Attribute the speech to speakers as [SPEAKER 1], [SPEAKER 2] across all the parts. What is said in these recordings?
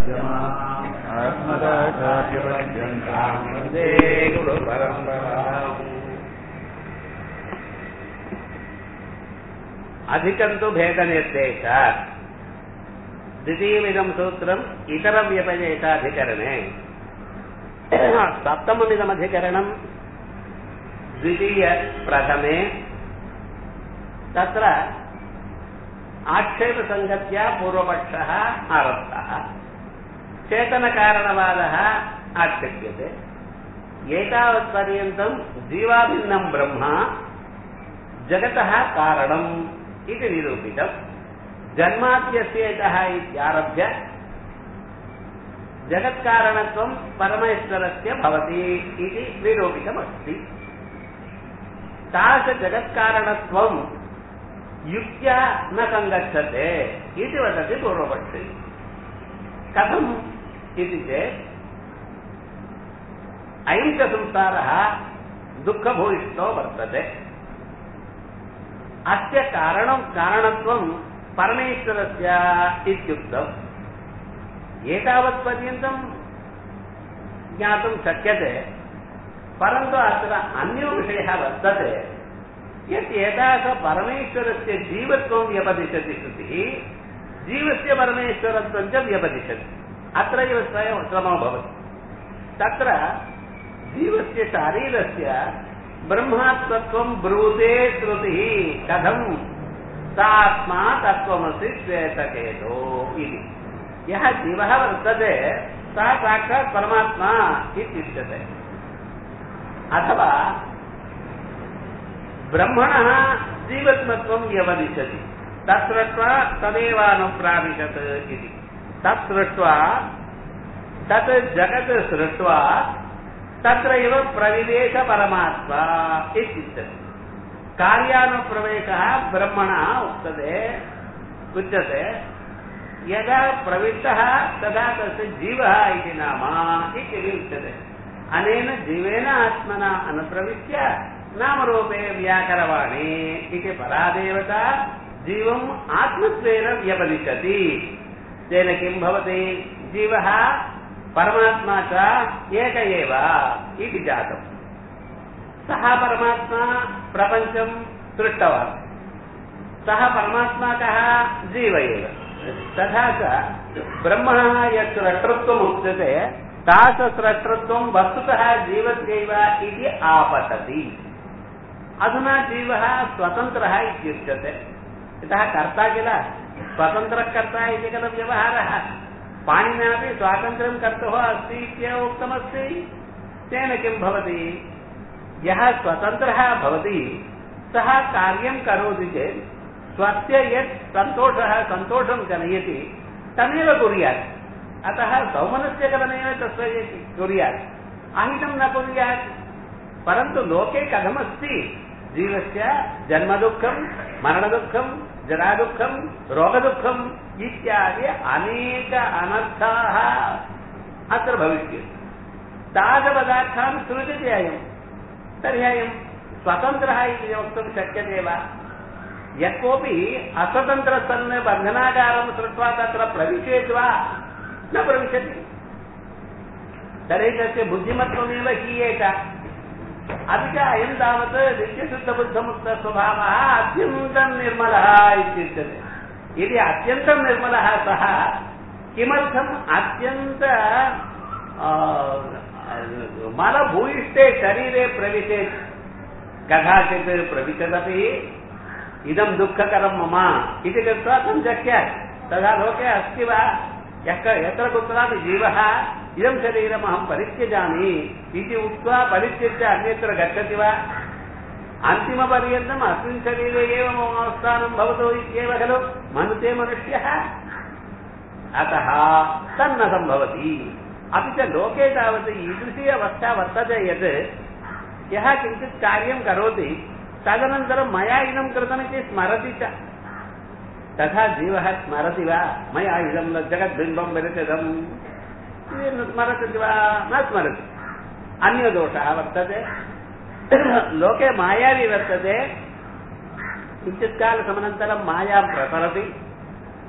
[SPEAKER 1] मध्यमाम् अस्मदाचार्यपर्यन्ताम् वन्दे गुरुपरम्पराम्
[SPEAKER 2] अधिकम् तु भेदनिर्देशात् द्वितीयमिदम् सूत्रम् इतरव्यपदेशाधिकरणे सप्तममिदमधिकरणम् द्वितीयप्रथमे तत्र आक्षेपसङ्गत्या पूर्वपक्षः आरब्धः चेतनकारणवादः आक्षेप्यते एतावत्पर्यन्तम् जीवाभिन्नम् ब्रह्म जगतः कारणम् इति निरूपितम् जन्माद्यस्येतः इत्यारभ्य जगत्कारणत्वम् परमेश्वरस्य भवति इति निरूपितमस्ति तादृशजगत्कारणत्वम् युक्त्या न सङ्गच्छते इति वदति पूर्वपक्षे कथम् इति चेत् अयं च संसारः दुःखभूयिष्ठो वर्तते अस्य कारणं कारणत्वं परमेश्वरस्य इत्युक्तम् एतावत्पर्यन्तं ज्ञातुं शक्यते परन्तु अत्र अन्यो विषयः वर्तते यत् एतादृश परमेश्वरस्य जीवत्वं व्यपदिशति श्रुतिः जीवस्य परमेश्वरत्वं च व्यपदिशति अत्र एव स्वयं श्रमो भवति तत्र जीवस्य शारीरस्य ब्रह्मात्मत्वं ब्रूते श्रुतिः कथं सात्मा तत्त्वमसि श्वेतकेतो इति यः जीवः वर्तते सः साक्षात् परमात्मा इत्युच्यते अथवा ब्रह्मणः जीवत्मत्वं व्यवदिशति तत् सृष्ट्वा तदेवानुप्राविशत् इति तत् सृष्ट्वा तत् जगत् सृष्ट्वा तत्रैव प्रविवेशपरमात्मा इत्युच्यते कार्यानुप्रवेशः ब्रह्मणः उक्तते उच्यते यदा प्रविष्टः तदा तस्य जीवः इति नाम इति उच्यते अनेन जीवेन आत्मना अनुप्रविश्य नामरूपे व्याकरवाणी इति परादेवता जीवम् आत्मत्वेन व्यपदिशति तेन किं भवति जीवः परमात्मा च एक एव इति जातम् सः परमात्मा प्रपञ्चं सृष्टवान् सः परमात्मा कः जीव एव तथा च ब्रह्मणः यत् स्रष्टृत्वम् उच्यते तादृशस्रष्टृत्वं वस्तुतः जीवस्यैव इति आपतति अधुना जीवः स्वतन्त्रः इत्युच्यते यतः कर्ता किल स्वतन्त्रः कर्ता इति खलु व्यवहारः पाणिनापि स्वातन्त्र्यं कर्तुः अस्ति इत्येव उक्तमस्ति तेन किं भवति यः स्वतन्त्रः भवति सः कार्यं करोति चेत् स्वस्य यत् सन्तोषः सन्तोषं जनयति तमेव कुर्यात् अतः सौमनस्यकलमेव तस्य कुर्यात् अहितं न कुर्यात् परन्तु लोके कथमस्ति जीवस्य जन्मदुःखं मरणदुःखं जरादुःखं रोगदुःखम् इत्यादि अनेक अनर्थाः अत्र भविष्यन्ति तादृशपदार्थान् सृजति अयम् तर्हि अयं स्वतन्त्रः इति वक्तुं शक्यते वा यः कोऽपि अस्वतन्त्रः सन् बन्धनागारं सृष्ट्वा तत्र प्रविशेत् वा न प्रविशति तर्हि तस्य बुद्धिमत्वमेव हीयेत अपि च अयं तावत् नित्यशुद्धबुद्धमुक्तस्वभावः अत्यन्तं निर्मलः इत्युच्यते यदि अत्यन्तं निर्मलः सः किमर्थम् अत्यन्त मलभूयिष्ठे शरीरे प्रविशेत् कदाचित् प्रविशदपि इदं दुःखकरं मम इति कृत्वा तं शक्यात् तथा लोके अस्ति वा यः यत्र कुत्रापि जीवः इदं शरीरमहं परित्यजामि इति उक्त्वा परित्यज्य अन्यत्र गच्छति वा अन्तिमपर्यन्तम् अस्मिन् शरीरे एव मम स्थानं भवतु इत्येव खलु मनुते मनुष्यः अतः तन्न सम्भवति अपि च लोके तावत् ईदृशी अवस्था वर्तते यत् यः किञ्चित् कार्यं करोति तदनन्तरं मया इदं कृतमिति स्मरति च तथा जीवः स्मरति वा मया इदं जगद्बिम्बं विरचितम् स्मरति वा न स्मरति अन्यदोषः वर्तते लोके मायावी वर्तते किञ्चित् कालसमनन्तरं मायां प्रसरति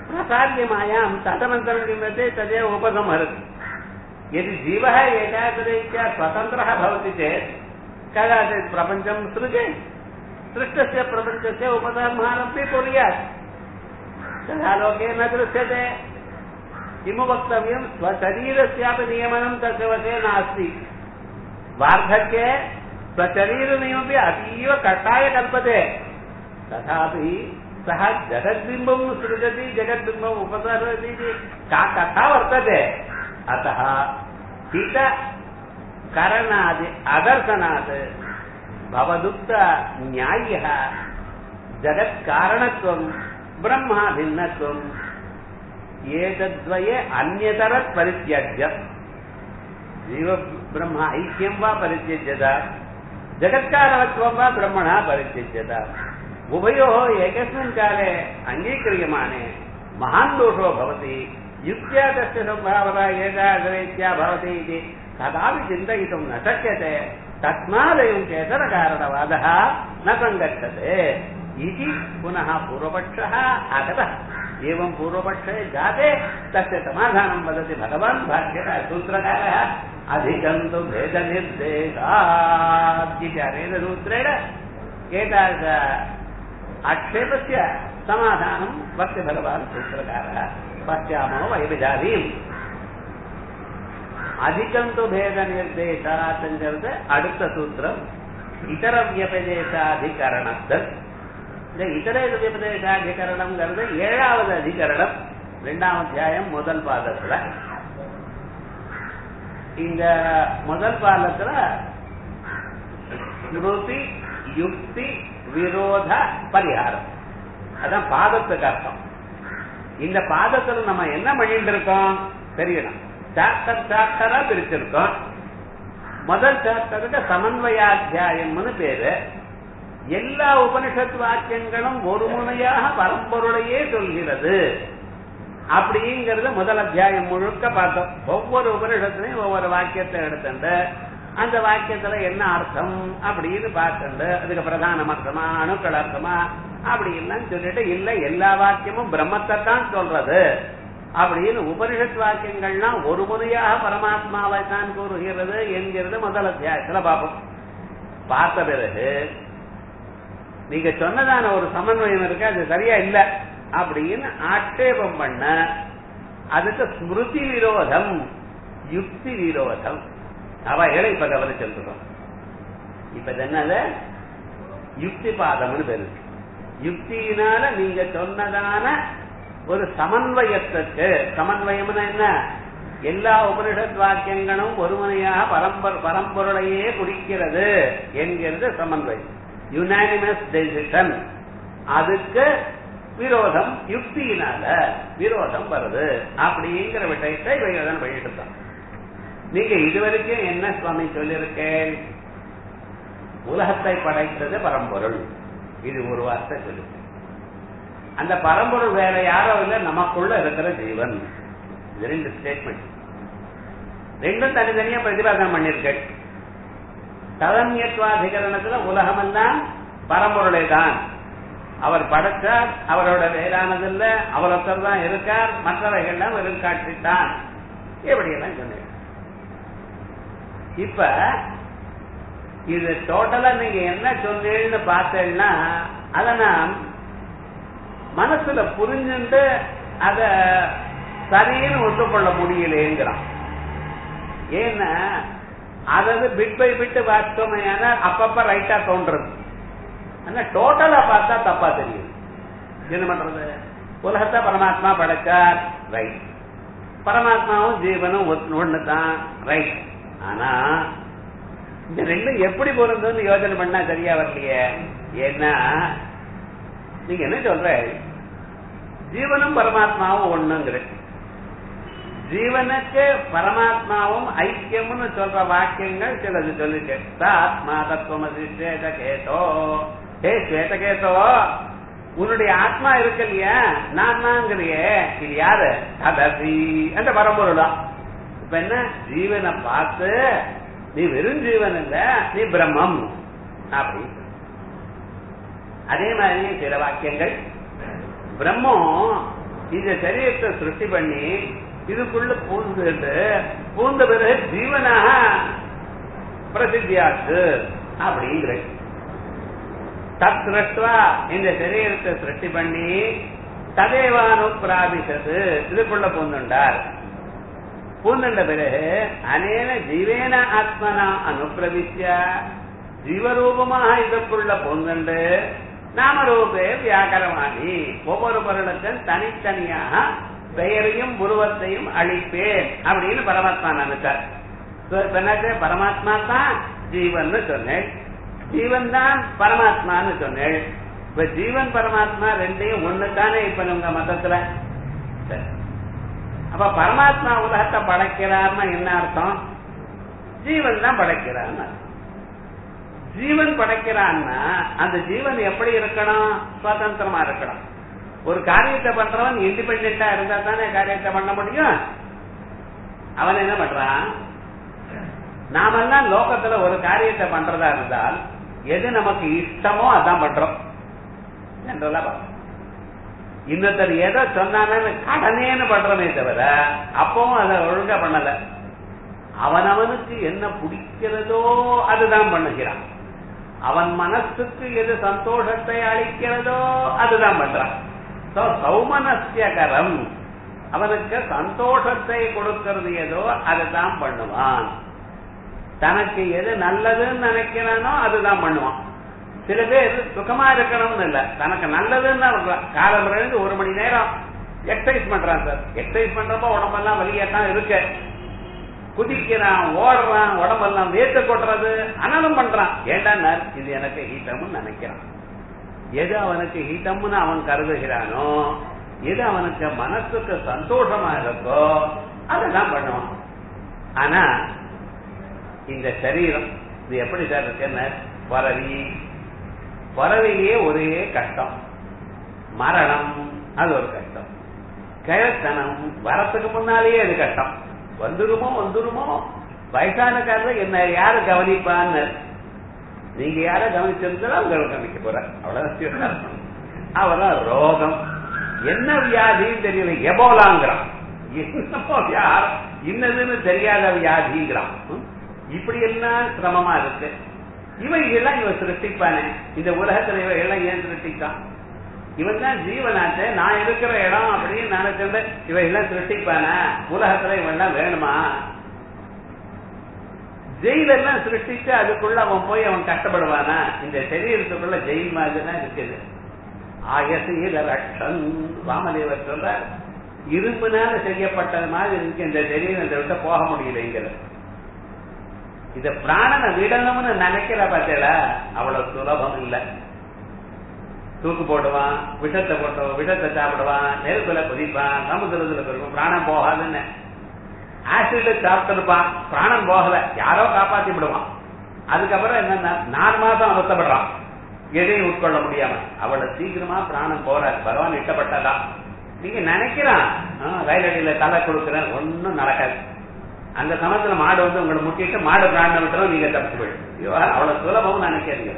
[SPEAKER 2] प्रसाद्यमायां तदनन्तरं किं भवति तदेव उपसंहरति यदि जीवः एकाग्ररीत्या स्वतन्त्रः भवति चेत् कदाचित् प्रपञ्चं सृजेत् सृष्टस्य प्रपञ्चस्य उपसंहारमपि कुर्यात् तथा लोके न दृश्यते किमु वक्तव्यं स्वशरीरस्यापि नियमनं तस्य वशे नास्ति वार्धक्ये स्वशरीरनियमपि अतीव कष्टाय कल्पते तथापि सः जगद्बिम्बं सृजति जगद्बिम्बम् उपसरति इति का कथा वर्तते अतः हित करणादि अदर्शनात् भवदुक्त न्याय्यः जगत्कारणत्वं ब्रह्मा भिन्नत्वम् एतद्वये अन्यतरत् परित्यज्य जीव ब्रह्म ऐक्यं वा परित्यज्यत जगत्कारणत्वं वा ब्रह्मणः परित्यज्यत उभयोः एकस्मिन् काले अङ्गीक्रियमाणे महान् दोषो भवति युक्त्या तस्य सम्भावना एकाग्रेत्या भवति इति कदापि चिन्तयितुं न शक्यते तस्मादयं चेतनकारणवादः न सङ्गच्छते इति पुनः पूर्वपक्षः आगतः एवं पूर्वपक्षे जाते तस्य समाधानं वदति भगवान् भाष्यः सूत्रकारः अधिकं तु भेदनिर्देशात् इति अनेन सूत्रेण एतादृश आक्षेपस्य समाधानं वक्ति भगवान् सूत्रकारः पश्यामो वैविधानीम् அதிகம் து பேத நிர்தேசாத்துங்கிறது அடுத்த சூத்திரம் இதர வியபதேசாதிகரணத்தல் இந்த இதர வியபதேசாதிகரணம்ங்கிறது ஏழாவது அதிகரணம் இரண்டாம் அத்தியாயம் முதல் பாதத்துல இந்த முதல் பாதத்துல ஸ்மிருதி யுக்தி விரோத பரிகாரம் அதான் பாதத்துக்கு அர்த்தம் இந்த பாதத்துல நம்ம என்ன பண்ணிட்டு இருக்கோம் தெரியணும் சாப்டர் சாப்டரா பிரிச்சிருக்கோம் முதல் சாப்டருக்கு சமன்வயாத்தியாயம்னு பேரு எல்லா உபனிஷத் வாக்கியங்களும் ஒரு முனையாக பரம்பொருளையே சொல்கிறது அப்படிங்கறத முதல் அத்தியாயம் முழுக்க பார்த்தோம் ஒவ்வொரு உபனிஷத்துலையும் ஒவ்வொரு வாக்கியத்தை எடுத்துட்டு அந்த வாக்கியத்துல என்ன அர்த்தம் அப்படின்னு பார்த்துட்டு அதுக்கு பிரதான அர்த்தமா அணுக்கள் அர்த்தமா அப்படி இல்லைன்னு சொல்லிட்டு இல்ல எல்லா வாக்கியமும் பிரம்மத்தை தான் சொல்றது அப்படின்னு உபனிஷத் வாக்கியங்கள்லாம் ஒரு முறையாக பரமாத்மாவை தான் கூறுகிறது என்கிறது முதல் அத்தியாயத்துல பார்ப்போம் பார்த்த பிறகு நீங்க சொன்னதான ஒரு சமன்வயம் இருக்கு அது சரியா இல்ல அப்படின்னு ஆட்சேபம் பண்ண அதுக்கு ஸ்மிருதி விரோதம் யுக்தி விரோதம் அவைகளை இப்ப கவனிச்சிருக்கிறோம் இப்ப இது என்னது யுக்தி பாதம்னு பேரு யுக்தியினால நீங்க சொன்னதான ஒரு சமன்வயத்துக்கு சமன்வயம்னா என்ன எல்லா உபனிஷத் வாக்கியங்களும் ஒருமுனையாக பரம்பர் பரம்பொருளையே குறிக்கிறது என்கிறது சமன்வயம் யுனானிமஸ் டெசிஷன் அதுக்கு விரோதம் யுக்தியினால விரோதம் வருது அப்படிங்கிற விஷயத்தை இவைகள் பண்ணிட்டு இருக்கோம் நீங்க இதுவரைக்கும் என்ன சுவாமி சொல்லியிருக்கேன் உலகத்தை படைத்தது பரம்பொருள் இது ஒரு வார்த்தை சொல்லுங்க அந்த பரம்பொருள் வேற யாரோ இல்ல நமக்குள்ள இருக்கிற ஜீவன் இது ரெண்டு ஸ்டேட்மெண்ட் ரெண்டும் தனித்தனியா பிரதிபாதனம் பண்ணிருக்கேன் ததன்யத்வாதிகரணத்துல உலகமெல்லாம் பரம்பொருளை தான் அவர் படைச்சார் அவரோட வேறானதில்ல அவர் ஒருத்தர் தான் இருக்கார் மற்றவைகள்லாம் வெறும் காட்சித்தான் எப்படியெல்லாம் சொன்னேன் இப்ப இது டோட்டலா நீங்க என்ன சொன்னீங்கன்னு பார்த்தேன்னா அத நான் மனசுல புரிஞ்சுட்டு அத சரின்னு ஒத்துக்கொள்ள முடியலேங்கிறான் ஏன்னா அதாவது பிட் பை பிட் பார்த்தோமே அப்பப்ப ரைட்டா தோன்றது ஆனா டோட்டலா பார்த்தா தப்பா தெரியும் என்ன பண்றது உலகத்தை பரமாத்மா படைச்சார் ரைட் பரமாத்மாவும் ஜீவனும் ஒண்ணு தான் ரைட் ஆனா இந்த ரெண்டும் எப்படி பொருந்தும்னு யோசனை பண்ணா சரியா வரலையே ஏன்னா நீங்க என்ன சொல்ற ஜீவனும் பரமாத்மாவும் ஒண்ணுங்கிற ஜீவனுக்கு பரமாத்மாவும் ஐக்கியம்னு சொல்ற வாக்கியங்கள் சிலது சொல்லிட்டு ஆத்மா தத்துவமசி ஸ்வேதகேதோ ஹே ஸ்வேதகேதோ உன்னுடைய ஆத்மா இருக்கு இல்லையா நான் தாங்கிறியே இது யாரு ததசி அந்த பரம்பொருள் தான் இப்ப என்ன ஜீவனை பார்த்து நீ வெறும் ஜீவன் இல்ல நீ பிரம்மம் அப்படி அதே மாதிரி சில வாக்கியங்கள் பிரம்மம் இந்த சரீரத்தை சிருஷ்டி பண்ணி இதுக்குள்ள பூந்துட்டு பூந்த பிறகு ஜீவனாக பிரசித்தியாச்சு அப்படிங்கிற தத் சிருஷ்டுவா இந்த சரீரத்தை சிருஷ்டி பண்ணி ததேவானுப்பிராபிசது இதுக்குள்ள பூந்துண்டார் பூந்துண்ட பிறகு அனேன ஜீவேன ஆத்மனா அனுப்பிரவிஷ்ய ஜீவரூபமாக இதற்குள்ள பூந்துண்டு நாமரூபே வியாக்கரமாகி ஒவ்வொரு பொருளுக்கும் தனித்தனியாக பெயரையும் உருவத்தையும் அளிப்பேன் அப்படின்னு பரமாத்மா நினைச்சார் சொன்னாச்சு பரமாத்மா தான் ஜீவன் சொன்னேன் ஜீவன் தான் பரமாத்மான்னு சொன்னேன் இப்ப ஜீவன் பரமாத்மா ரெண்டையும் ஒண்ணு தானே இப்ப உங்க மதத்துல சரி. அப்ப பரமாத்மா உலகத்தை படைக்கிறார்னா என்ன அர்த்தம் ஜீவன் தான் படைக்கிறான்னு அர்த்தம். ஜீவன் படைக்கிறான்னா அந்த ஜீவன் எப்படி இருக்கணும் சுதந்திரமா இருக்கணும் ஒரு காரியத்தை பண்றவன் இண்டிபெண்டா இருந்தா தானே காரியத்தை பண்ண முடியும் அவன் என்ன பண்றான் நாமெல்லாம் லோகத்துல ஒரு காரியத்தை பண்றதா இருந்தால் எது நமக்கு இஷ்டமோ அதான் பண்றோம் ஜென்ரலா பார்க்கணும். இன்னொருத்தர் எதை சொன்னானு கடனேன்னு பண்றமே தவிர அப்பவும் அதை ஒழுங்கா பண்ணல அவனவனுக்கு என்ன பிடிக்கிறதோ அதுதான் பண்ணுகிறான் அவன் மனசுக்கு எது சந்தோஷத்தை அளிக்கிறதோ அதுதான் பண்றான் So, சௌமனஸ்யகரம் அவனுக்கு சந்தோஷத்தை கொடுக்கிறது ஏதோ அதுதான் பண்ணுவான் தனக்கு எது நல்லதுன்னு நினைக்கிறானோ அதுதான் பண்ணுவான் சில பேர் சுகமா இருக்கணும்னு இல்ல தனக்கு நல்லதுன்னு தான் இருக்கலாம். காலம் இருந்து ஒரு மணி நேரம் எக்ஸசைஸ் பண்றான் சார் எக்ஸசைஸ் பண்றப்ப உடம்பெல்லாம் வலியா தான் இருக்கு குதிக்கிறான் ஓடுறான் உடம்பெல்லாம் வேர்த்து கொட்டுறது ஆனாலும் பண்றான் ஏண்டா இது எனக்கு ஹீட்டம்னு நினைக்கிறான் எது அவனுக்கு ஹீட்டம்னு அவன் கருதுகிறானோ எது அவனுக்கு மனசுக்கு சந்தோஷமா இருக்கோ அதெல்லாம் பண்ணுவான் ஆனா இந்த சரீரம் இது எப்படி சார் இருக்குன்னு பரவி பறவையே ஒரே கஷ்டம் மரணம் அது ஒரு கஷ்டம் கிழத்தனம் வரத்துக்கு முன்னாலேயே அது கஷ்டம் வந்துருமோ வந்துருமோ வயசான காலத்துல என்ன யாரு கவனிப்பான்னு நீங்க யார கவனிச்சிருந்தா உங்களை கவனிக்க போற அவ்வளவுதான் அவதான் ரோகம் என்ன வியாதின்னு தெரியல எபோலாங்கிறான் என்னமோ வியா- இன்னதுன்னு தெரியாத வியாதிங்கிறான் ம்? இப்படி எல்லாம் சிரமமா இருக்கு இவைகள்லாம் இவன் சிருஷ்டிப்பானே இந்த உலகத்துல இவைகள்லாம் ஏன் சிருஷ்டிக்கான் இவன் தான் ஜீவனாச்சு நான் இருக்கிற இடம் அப்படின்னு நினைச்சிருந்து இவைகள்லாம் சிருஷ்டிப்பானே உலகத்துல இவெல்லாம் வேணுமா ஜெயிலெல்லாம் சிருஷ்டிச்சு அதுக்குள்ள அவன் போய் அவன் கஷ்டப்படுவானா இந்த சரீரத்துக்குள்ள ஜெயில் மாதிரி தான் இருக்குது ஆயசீல ரட்சன் வாமதேவர் சொல்றார் இரும்புனால செய்யப்பட்டது மாதிரி இருக்கு இந்த சரீரத்தை விட்டு போக முடியலைங்கிறது இத பிராணனை விடணும்னு நினைக்கிற பார்த்தேடா அவ்வளவு சுலபம் இல்ல தூக்கு போடுவான் விஷத்தை போட்டு விஷத்தை சாப்பிடுவான் நெருப்புல குதிப்பான் சமுத்திரத்துல குதிப்பான் பிராணம் போகாதுன்னு ஆசிட் சாப்பிட்டிருப்பான் பிராணம் போகல யாரோ காப்பாத்தி விடுவான் அதுக்கப்புறம் என்னன்னா நாலு மாசம் அவஸ்தப்படுறான் எதையும் உட்கொள்ள முடியாம அவ்வளவு சீக்கிரமா பிராணம் போறாரு பகவான் இட்டப்பட்டதா நீங்க நினைக்கிறான் ஆ, ரயில் அடியில தலை கொடுக்கிறேன் ஒன்னும் நடக்காது அந்த சமயத்துல மாடு வந்து உங்களை முட்டிட்டு மாடு பிராணம் விட்டுரும் நீங்க தப்பிச்சு போயிடும் ஐயோ, அவ்வளவு சுலபம் நினைக்கிறீங்க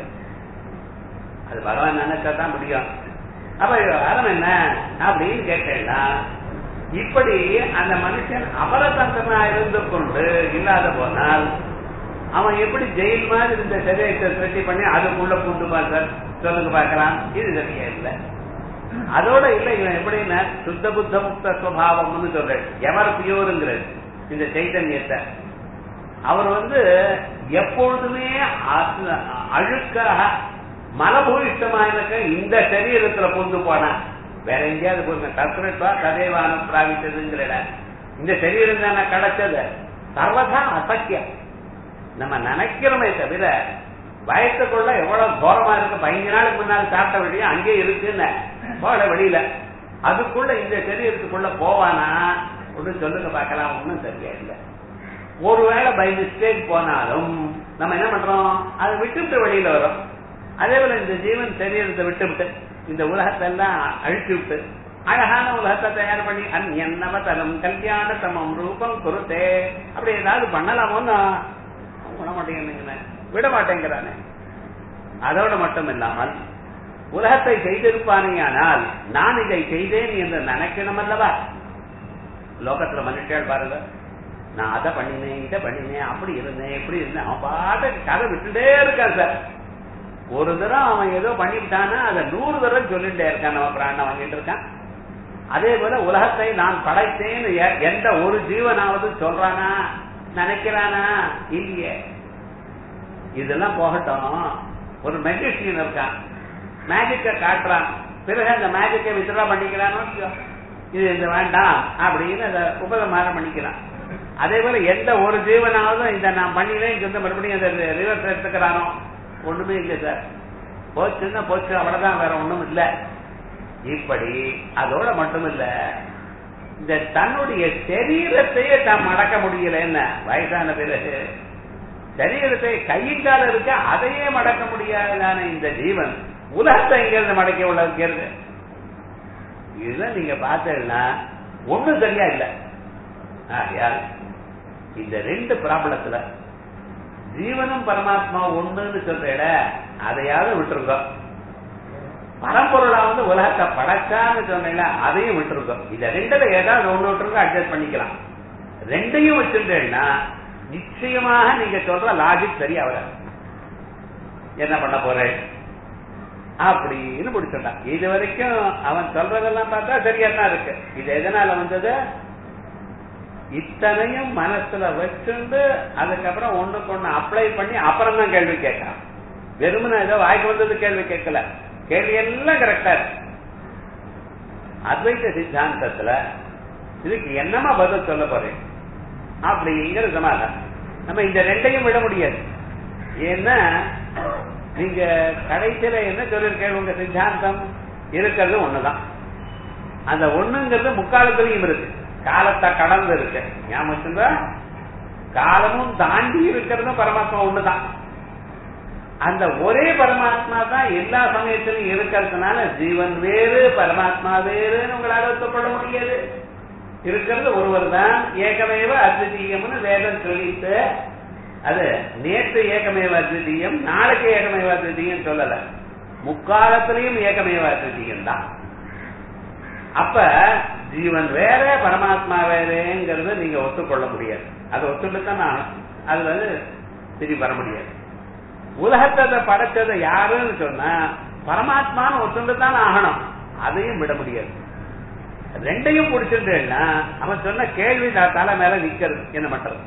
[SPEAKER 2] அது பகவான் நினைச்சா தான் முடியும் அப்ப அறம் என்ன அப்படின்னு கேட்டேன்னா இப்படி அந்த மனுஷன் அபரதந்திரனா இருந்து கொண்டு இல்லாத போனால் அவன் எப்படி ஜெயில் மாதிரி இந்த சரீரத்தை சிருஷ்டி பண்ணி அதுக்குள்ள பூண்டு பார்த்தார் சொல்லுங்க பார்க்கலாம் இது சரியா இல்லை அதோட இல்ல இவன் எப்படின்னா சுத்த புத்த முக்த சுவாவம்னு சொல்றாரு எவர் பியூருங்கிறது இந்த சைத்தன்யத்தை அவர் வந்து எப்பொழுதுமே அசு- அழுக்காக மலபூயிஷ்டமா இருக்க இந்த சரீரத்துல பூந்து போனா வேற எங்கேயாவது போங்க தத்ரட்வா ததேவானம் பிராபித்ததுங்கிற இடம். இந்த சரீரம் தானே கிடைச்சது சர்வதா அசக்கியம் நம்ம நினைக்கிறோமே தவிர வயசுக்குள்ள எவ்வளவு கோரமா இருக்கு பதினஞ்சு நாளுக்கு முன்னால் சாப்பிட்ட வழியா அங்கே இருக்குன்னு போட வெளியில அதுக்குள்ள இந்த சரீரத்துக்குள்ள போவானா ஒண்ணு சொல்லுங்க பார்க்கலாம் ஒண்ணும் சரியா இல்லை ஒருவேளை பை மிஸ்டேக் போனாலும் நம்ம என்ன பண்றோம் அதை விட்டுவிட்டு வெளியில வரோம் அதே போல இந்த ஜீவன் சரீரத்தை விட்டு விட்டு இந்த உலகத்தை எல்லாம் அழிச்சு விட்டு அழகான உலகத்தை தயார் பண்ணி அந்நவதலம் கல்யாண தமம் ரூபம் குருத்தே அப்படி ஏதாவது பண்ணலாமோன்னு விட மாட்டேங்கிறானே விட மாட்டேங்கிறானே அதோட மட்டும் இல்லாமல் உலகத்தை செய்திருப்பானேயானால் நான் இதை செய்தேன் என்று நினைக்கணும் அல்லவா லோகத்துல மனுஷன் பாருங்க நான் அதை பண்ணினேன் இதை பண்ணினேன் அப்படி இருந்தேன் இப்படி இருந்தேன் அவன் பாட்டுக்கு கதை விட்டுட்டே இருக்கான் சார் ஒரு தடவை அவன் ஏதோ பண்ணிவிட்டானா அதை நூறு தடவை சொல்லிட்டே இருக்கான் நம்ம பிராணம் வாங்கிட்டு இருக்கான் அதே போல உலகத்தை நான் படைத்தேன்னு எ- எந்த ஒரு ஜீவனாவது சொல்றானா நினைக்கிறானா இல்லையே இதெல்லாம் போகட்டும் ஒரு மெஜிஷியன் இருக்கான் மேஜிக்க காட்டுறான் பிறகு அந்த மேஜிக்கை வித்ரா பண்ணிக்கிறானோ இல்லையோ, இது இந்த வேண்டாம் அப்படின்னு அதை உபதமானம் பண்ணிக்கிறான் அதே போல எந்த ஒரு ஜீவனாவது இந்த நான் பண்ணினேன் சொந்த மறுபடியும் அதை ரிவர்ஸ் எடுத்துக்கிறானோ ஒண்ணுமே இல்லை சார் போச்சுன்னா போச்சு அவ்வளவுதான் வேற ஒண்ணும் இல்லை இப்படி அதோட மட்டும் இல்ல இந்த தன்னுடைய சரீரத்தையே தான் மடக்க முடியல என்ன வயசான பிறகு சரீரத்தை கையின் கால இருக்க அதையே மடக்க முடியாததான இந்த ஜீவன் உலகத்தை எங்கிருந்து மடக்க உள்ளது இதுதான் நீங்க பார்த்தீங்கன்னா ஒண்ணும் சரியா இல்ல ஆகையால் இந்த ரெண்டு ப்ராப்ளத்துல ஜீவனும் பரமாத்மா ஒண்ணுன்னு சொல்ற அதையாவது விட்டுருக்கோம் பரம்பொருளா வந்து உலகத்தை படைச்சான்னு சொன்னேன்ல அதையும் விட்டுருக்கோம் இத ரெண்டுல ஏதாவது ஒண்ணு விட்டுருக்கோம் அட்ஜஸ்ட் பண்ணிக்கலாம் ரெண்டையும் வச்சிருந்தேன்னா நிச்சயமாக நீங்க சொல்ற லாஜிக் சரியா வராது என்ன பண்ண போறேன் அப்படின்னு பிடிச்சிட்டான் இது வரைக்கும் அவன் சொல்றதெல்லாம் பார்த்தா சரியா தான் இருக்கு இது எதனால வந்தது இத்தனையும் மனசுல வச்சுண்டு அதுக்கப்புறம் ஒண்ணுக்கு ஒண்ணு அப்ளை பண்ணி அப்புறம் தான் கேள்வி கேட்கறான் வெறுமனே ஏதோ வாய்க்கு வந்தது கேள்வி கேட்கல கேள்வி எல்லாம் கரெக்டா இருக்கு அத்வைத சித்தாந்தத்துல இதுக்கு என்னமா பதில் சொல்ல போறேன் அப்படிங்கிற சமாதானம் நம்ம இந்த ரெண்டையும் விட முடியாது ஏன்னா நீங்க கடைசியில என்ன சொல்லிருக்கேன் உங்க சித்தாந்தம் இருக்கிறது ஒண்ணுதான் அந்த ஒண்ணுங்கிறது முக்காலத்திலையும் இருக்கு காலத்தை கடந்து இருக்கு ஞாபகம் வச்சுங்களா? காலமும் தாண்டி இருக்கிறதும் பரமாத்மா ஒண்ணுதான் அந்த ஒரே பரமாத்மா தான் எல்லா சமயத்திலும் இருக்கிறதுனால ஜீவன் வேறு பரமாத்மா வேறுன்னு உங்களால ஒத்துக்கொள்ள முடியாது இருக்கிறது ஒருவர் தான் ஏகமேவ அத்விதீயம்னு வேதம் சொல்லிட்டு அது நேற்று ஏகமேவ அத்விதீயம் நாளைக்கு ஏகமேவ அத்விதீயம் சொல்லல முக்காலத்திலையும் ஏகமேவ அத்விதீயம் தான் அப்ப ஜீவன் வேற பரமாத்மா வேறேங்கிறத நீங்க ஒத்துக்கொள்ள முடியாது அதை ஒத்துட்டுத்தான் நான் அது வந்து திரும்பி வர முடியாது உலகத்தை படைச்சதை யாருன்னு சொன்னா பரமாத்மான்னு ஒத்துண்டு தான் ஆகணும் அதையும் விட முடியாது ரெண்டையும் பிடிச்சிருந்தேன்னா அவன் சொன்ன கேள்வி நான் தலை மேல நிக்கிறது என்ன பண்றது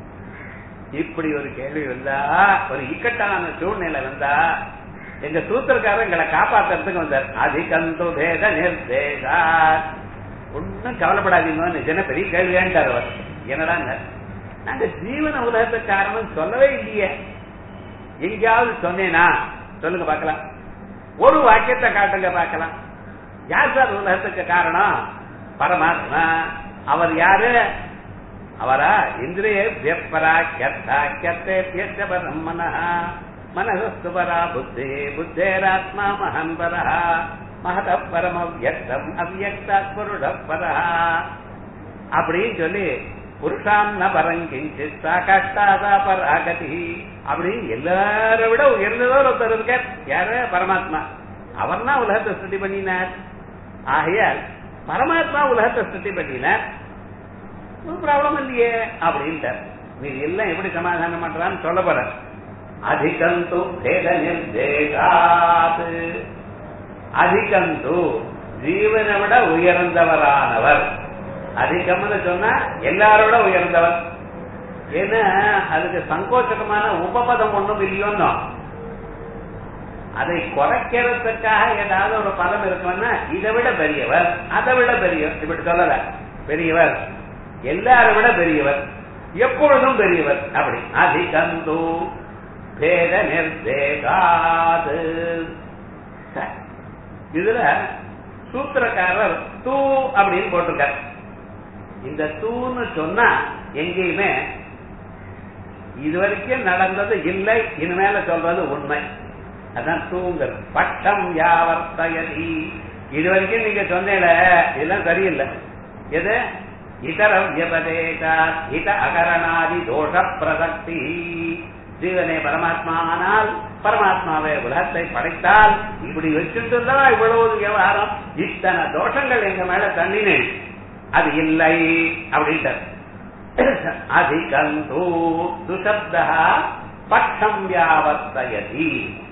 [SPEAKER 2] இப்படி ஒரு கேள்வி வந்தா ஒரு இக்கட்டான சூழ்நிலை வந்தா எங்க சூத்திரக்காரர் எங்களை காப்பாத்துறதுக்கு வந்தார் அதிகந்து பேத நிர்தேசா ஒன்னும் கவலைப்படாதீங்க நிஜன பெரிய கேள்வியான்ட்டார் அவர் என்னடா நாங்க ஜீவன உலகத்துக்கு காரணம் சொல்லவே இல்லையே எங்கேயாவது சொன்னேனா சொல்லுங்க பார்க்கலாம் ஒரு வாக்கியத்தை காட்டுங்க பார்க்கலாம் யார் சார் உலகத்துக்கு காரணம் பரமாத்மா அவர் யாரு அவரா இந்திரிய வியப்பரா கெத்தா கெத்தே பியச்சபரம் மனஹா மனசஸ்து பரா புத்தி புத்தேராத்மா மகன்பரா மகத பரம வியக்தம் அவ்யக்தா புருட பரா அப்படின்னு சொல்லி புருஷாம் ந பரங்கிஞ்சித்தா கஷ்டாதா பராகதி அப்படின்னு எல்லார விட உயர்ந்ததோ ஒருத்தர் இருக்கார் யாரு பரமாத்மா அவர் தான் உலகத்தை ஸ்துதி பண்ணினார் ஆகையால் பரமாத்மா உலகத்தை ஸ்துதி பண்ணினார் ஒரு ப்ராப்ளம் இல்லையே அப்படின்ட்டார் நீங்க எல்லாம் எப்படி சமாதானம் பண்றான்னு சொல்ல போற அதிகந்து பேத நிர்தேசாத் அதிகந்து ஜீவனை விட உயர்ந்தவரானவர் அதிகம்னு சொன்னா எல்லாரோட உயர்ந்தவர் ஏன்னா அதுக்கு சங்கோச்சகமான உபபதம் ஒண்ணும் இல்லையோன்னோ அதை குறைக்கிறதுக்காக ஏதாவது ஒரு பதம் இருக்குன்னா இதை விட பெரியவர் அதை விட பெரியவர் இப்படி சொல்லல பெரியவர் எல்லாரை விட பெரியவர் எப்பொழுதும் பெரியவர் அப்படி அதிகந்து பேத நிர்தேகாது சரி. இதுல சூத்திரக்காரர் தூ அப்படின்னு போட்டிருக்கார் இந்த தூன்னு சொன்னா எங்கேயுமே இதுவரைக்கும் நடந்தது இல்லை இனிமேல சொல்றது உண்மை அதான் தூங்கல் பட்டம் யாவர்த்தயதி இதுவரைக்கும் நீங்க சொன்னேல இதெல்லாம் சரியில்லை எது இதர வியபதேகா இத அகரணாதி தோஷ பிரசக்தி ஜீவனே பரமாத்மா ஆனால் பரமாத்மாவை உலகத்தை படைத்தால் இப்படி வச்சுட்டு தான் இவ்வளவு விவகாரம் இத்தனை தோஷங்கள் எங்க மேல தண்ணினேன் அது இல்லை அப்படின்ட்டு அதிகந்தூ சுசப்தா பட்சம் வியாவர்த்தயதி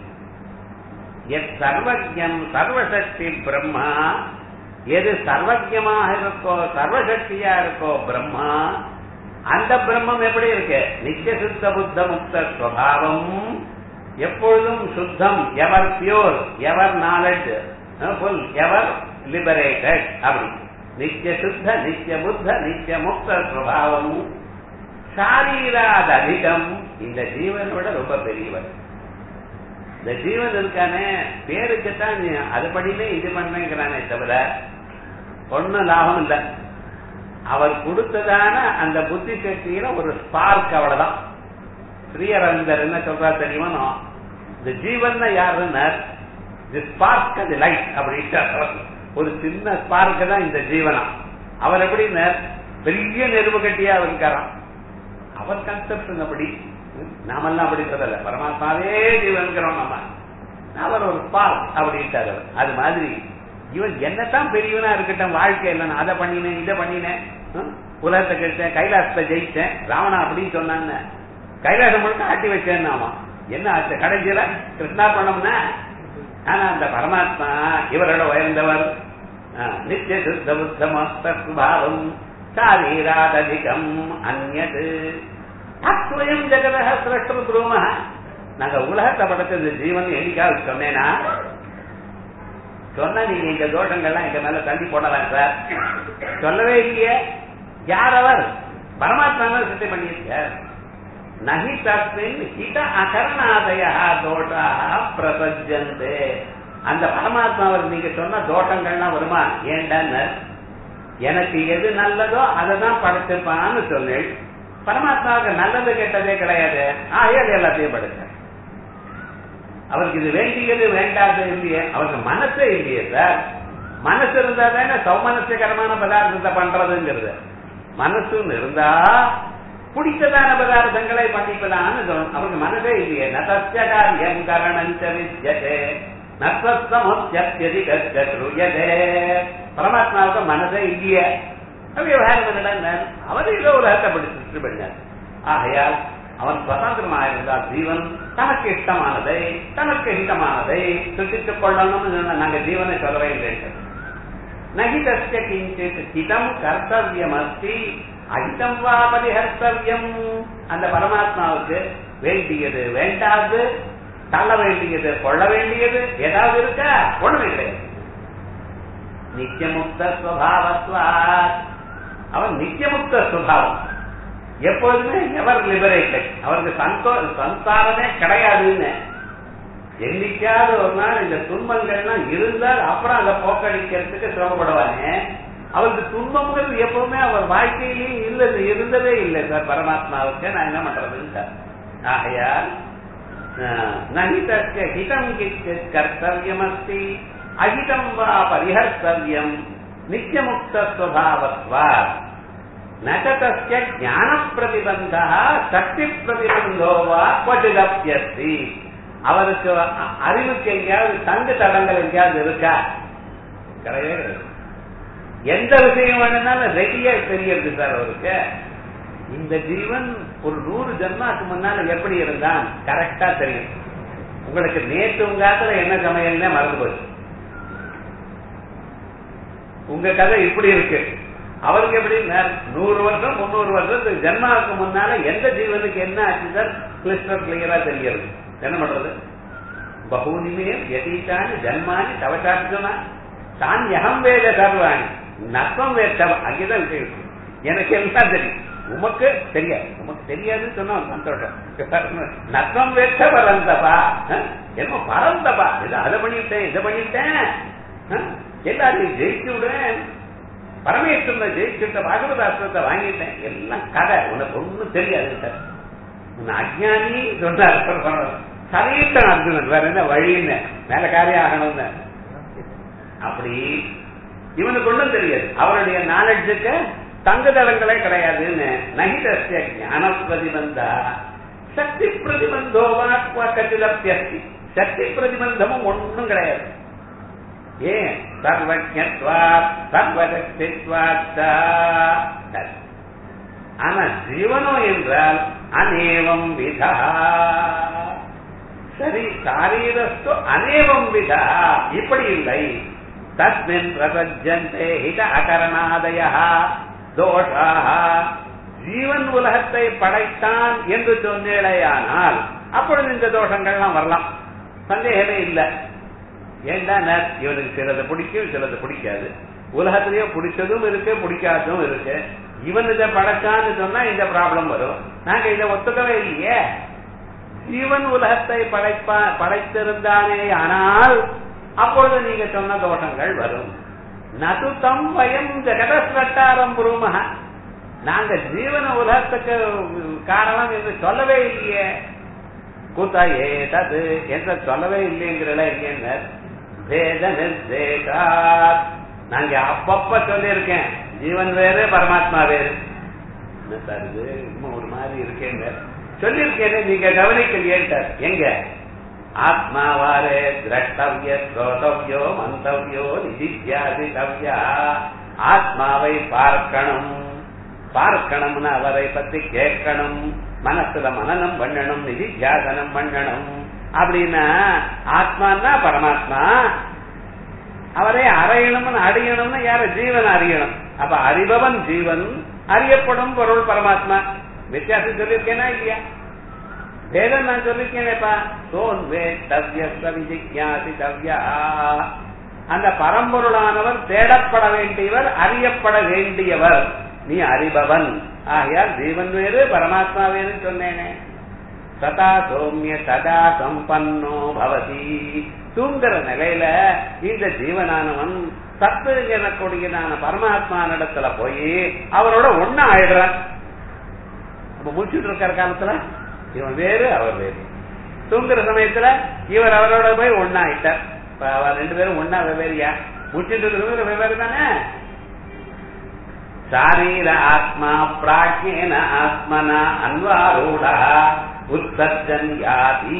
[SPEAKER 2] எத் சர்வஜம் சர்வசக்தி பிரம்மா எது சர்வஜமாக இருக்கோ சர்வசக்தியா இருக்கோ பிரம்மா அந்த பிரம்மம் எப்படி இருக்கு நித்திய சுத்த புத்த முக்த ஸ்வபாவம் எப்பொழுதும் சுத்தம் ever pure ever knowledge full ever liberated அப்படி நித்திய சுத்த நித்திய புத்த நித்திய முக்த ஸ்வபாவம் சாரீராத் அதிகம் இந்த ஜீவனோட ரொம்ப பெரியவர் இந்த ஜீவன் இருக்கானே பேருக்குத்தான் நீ அது படினே இது பண்ணேங்கிறானே தவிர ஒன்னும் லாபம் இல்லை அவர் கொடுத்ததான அந்த புத்தி சக்தியில ஒரு ஸ்பார்க் அவ்வளவுதான் ஸ்ரீயரந்தர் என்ன சொல்றா தெரியுமா இந்த ஜீவன் யாருன்னு தி ஸ்பார்க் அந்த லைட் அப்படின்ட்டு ஒரு சின்ன ஸ்பார்க் தான் இந்த ஜீவனம் அவர் எப்படின்னு பெரிய நெருப்பு கட்டியா இருக்காராம் அவர் கன்செப்ட் அப்படி நாமெல்லாம் அப்படி சொல்லல பரமாத்மாவே ஜீவன்கிறோம் நம்ம அவர் ஒரு ஸ்பார்க் அப்படின்ட்டாரு அவர். அது மாதிரி இவன் என்னத்தான் பெரியவனா இருக்கட்டும் வாழ்க்கையில நான் அதை பண்ணினேன் இதை பண்ணினேன் ஹம், உலகத்தை கெடுத்தேன் கைலாசத்தை ஜெயிச்சேன் ராவணா அப்படின்னு சொன்னான்னு கைலாசம் முழுக்க ஆட்டி வச்சேன் நாம என்ன ஆச்சு கடைசியில கிருஷ்ணார்பணம்னா ஆனா அந்த பரமாத்மா இவரோட உயர்ந்தவர் ஆ, நித்திய சுத்த புத்த மஸ்தஸ்வபாவம் சாரீராததிகம் அந்நது அத்வயம் ஜெகதக சிரஷ்டம் குரும நாங்க உலகத்தை படைச்சது ஜீவன் என்னைக்காவது சொன்னேனா சொன்னா நீங்க இந்த தோஷங்கள்லாம் எங்க மேல தள்ளி போடலாம் சார் சொல்லவே இல்லையே யார் அவர் பரமாத்மா சித்தி பண்ணியிருக்கார் நகி தஸ்மின் ஹித அகரணாதய தோஷா பிரபஞ்சந்தே அந்த பரமாத்மாவர் நீங்க சொன்ன தோட்டங்கள்லாம் வருமா ஏண்டான்னு எனக்கு எது நல்லதோ அதை தான் படைச்சிருப்பான்னு சொன்னேன் பரமாத்மாவுக்கு நல்லது கெட்டதே கிடையாது ஆகையால் எல்லாத்தையும் படைச்சேன் அவருக்கு இது வேண்டியது வேண்டாது இல்லையே அவருக்கு மனசே இல்லையே சார் மனசு இருந்தா தானே சௌமனஸ்யகரமான பதார்த்தத்தை பண்றதுங்கிறது மனசுன்னு இருந்தா பிடித்ததான பதார்த்தங்களை பண்ணிக்கலாம்னு சொல்லணும் அவருக்கு மனசே இல்லையே நசத்திய காரியம் கரணஞ்ச வித்யதே நசத்தமத்யதி கத்ருயதே பரமாத்மாவுக்கு மனசே இல்லையே விவகாரம் என்னடா அவர் ஏதோ உலகத்தை படி சிருஷ்டி பண்ணார் ஆகையால் அவன் சுதந்திரமாக இருந்தால் ஜீவன் தனக்கு இஷ்டமானதை தனக்கு இஷ்டமானதை சுட்டித்துக் கொள்ளணும்னு சொன்ன நாங்க ஜீவனை சொல்லவே இல்லை நகிதஸ்ய கிஞ்சித் ஹிதம் கர்த்தவியம் அஸ்தி அஹிதம் வா பரிஹர்த்தவியம் அந்த பரமாத்மாவுக்கு வேண்டியது வேண்டாது தள்ள வேண்டியது கொள்ள வேண்டியது ஏதாவது இருக்கா ஒண்ணுமே கிடையாது நித்தியமுக்த ஸ்வபாவத்வாத் அவன் நித்தியமுக்த சுபாவம் எப்பொழுதுமே எவர் லிபரேட்டட் அவருக்கு சந்தோ சந்தாரமே கிடையாதுன்னு என்னைக்காவது ஒரு நாள் இந்த துன்பங்கள்லாம் இருந்தால் அப்புறம் அதை போக்கடிக்கிறதுக்கு சிரமப்படுவானே அவருக்கு துன்பங்கள் எப்பவுமே அவர் வாழ்க்கையிலேயே இல்லை இருந்ததே இல்லை சார் பரமாத்மாவுக்கு நான் என்ன பண்றதுன்னு சார் ஆகையால் நகிதஸ்ய ஹிதம் கிச்சித் கர்த்தவியம் அஸ்தி அஹிதம் வா பரிஹர்த்தவியம் நித்தியமுக்தஸ்வபாவத்வாத் நகதஸ்ய ஞான பிரதிபந்த சக்தி பிரதிபந்தோ வா கொட்டிதப்யஸ்தி அவருக்கு அறிவுக்கு எங்கேயாவது தங்கு தடங்கள் எங்கேயாவது இருக்கா கிடையவே கிடையாது எந்த விஷயம் வேணும்னாலும் ரெடியா தெரியறது சார் அவருக்கு இந்த ஜீவன் ஒரு நூறு ஜென்மாக்கு முன்னால எப்படி இருந்தான் கரெக்டா தெரியும் உங்களுக்கு நேற்று உங்காத்துல என்ன சமையல்னே மறந்து போச்சு உங்க கதை இப்படி இருக்கு அவருக்கு எப்படி நூறு வருஷம் முன்னூறு வருஷம் ஜென்மாவுக்கு முன்னால எந்த ஜீவனுக்கு என்ன ஆச்சு சார் கிளிஸ்டர் கிளியரா தெரிகிறது என்ன பண்றது பகூனிமே எதீட்டானி ஜன்மானி தவசாட்சமா தான் யகம் வேத சர்வாணி நஷ்டம் வேத்தவ அங்கேதான் விஷயம் எனக்கு எல்லாம் தெரியும் உமக்கு தெரியாது உமக்கு தெரியாதுன்னு சொன்னா சந்தோஷம் நஷ்டம் வேத்த பரந்தபா என்ன பரந்தபா இதை அதை பண்ணிட்டேன் இதை பண்ணிட்டேன் எல்லாத்தையும் ஜெயிச்சு விடுறேன் பரமேஸ்வரன் ஜெயிச்சுட்ட பாகவதாஸ்திரத்தை வாங்கிட்டேன் எல்லாம் கதை உனக்கு ஒண்ணும் தெரியாது சார் உன்னை அஜானி சொன்னார் சரியிட்டான் அர்ஜுனன் வேற என்ன வழின்னு மேல காரியம் ஆகணும்னு அப்படி இவனுக்கு ஒண்ணும் தெரியாது அவருடைய நாலெட்ஜுக்கு தங்குதளங்களே கிடையாதுன்னு நகிதஸ்ய ஞான பிரதிபந்தா சக்தி பிரதிபந்தோவா கச்சிதப்பியஸ்தி சக்தி பிரதிபந்தமும் ஒன்றும் கிடையாது ஏன் சர்வஜத்வா சர்வசக்தித்வாச்சா ஆனா ஜீவனம் என்றால் அநேவம் விதா சரி சாரீரஸ்து அநேவம் விதா இப்படி இல்லை தஸ்மின் பிரசஜந்தே ஹித அகரணாதய தோஷாக ஜீவன் உலகத்தை படைத்தான் என்று சொன்னேடையானால் அப்பொழுது இந்த தோஷங்கள்லாம் வரலாம் சந்தேகமே இல்லை ஏண்டா இவனுக்கு சிலது பிடிக்கும் சிலது பிடிக்காது உலகத்திலேயே பிடிச்சதும் இருக்கு பிடிக்காததும் இருக்கு இவன் இதை படைச்சான்னு சொன்னா இந்த ப்ராப்ளம் வரும் நாங்க இதை ஒத்துக்கவே இல்லையே ஜீவன் உலகத்தை படைப்பா படைத்திருந்தானே ஆனால் அப்பொழுது நீங்க சொன்ன தோஷங்கள் வரும் நதுத்தம் வயம் ஜெகதஸ்வட்டாரம் புருமக நாங்க ஜீவன உலகத்துக்கு காரணம் என்று சொல்லவே இல்லையே கூத்தா ஏதது என்று சொல்லவே இல்லைங்கிறல எங்க பேத நிர்தேகா நாங்க அப்பப்ப சொல்லியிருக்கேன் ஜீவன் வேறு பரமாத்மா வேறு என்ன சார் இது இன்னும் ஒரு மாதிரி இருக்கேங்க சொல்லியிருக்கேன் நீங்க கவனிக்கலையேன்ட்டார் எங்க ஆத்மாவாரே திரஷ்டவிய ஸ்ரோதவியோ மந்தவியோ நிதித்தியாதிதவ்யா ஆத்மாவை பார்க்கணும் பார்க்கணும்னு அவரை பத்தி கேட்கணும் மனசுல மனநம் பண்ணணும் நிதித்தியாசனம் பண்ணணும் அப்படின்னா ஆத்மான்னா பரமாத்மா அவரை அறையணும்னு அறியணும்னு யார ஜீவன் அறியணும் அப்ப அறிபவன் ஜீவன் அறியப்படும் பொருள் பரமாத்மா வித்தியாசம் சொல்லியிருக்கேனா இல்லையா வேதம் நான் சொல்லிருக்கேனேப்பா சோன் வே தவ்ய விஜிக்யாசி தவ்யா அந்த பரம்பொருளானவர் தேடப்பட வேண்டியவர் அறியப்பட வேண்டியவர் நீ அறிபவன் ஆகையால் ஜீவன் வேறு பரமாத்மா வேறு சொன்னேனே சதா சௌமிய சதா சம்பன்னோ பவதி தூங்குற நிலையில இந்த ஜீவனானவன் சத்து எனக்கூடியதான பரமாத்மா இடத்துல போய் அவரோட ஒண்ணு ஆயிடுறான் நம்ம முடிச்சுட்டு இருக்கிற காலத்துல இவன் வேறு அவர் வேறு தூங்குற சமயத்துல இவர் அவரோட போய் ஒன்னாயிட்டார் இப்ப அவர் ரெண்டு பேரும் ஒன்னா வெவ்வேறியா முடிச்சுட்டு இருக்கிறவங்க வெவ்வேறு தானே சாரீர ஆத்மா பிராஜ்யேன ஆத்மனா அன்வாரூடா உத்தர்ஜன் யாதி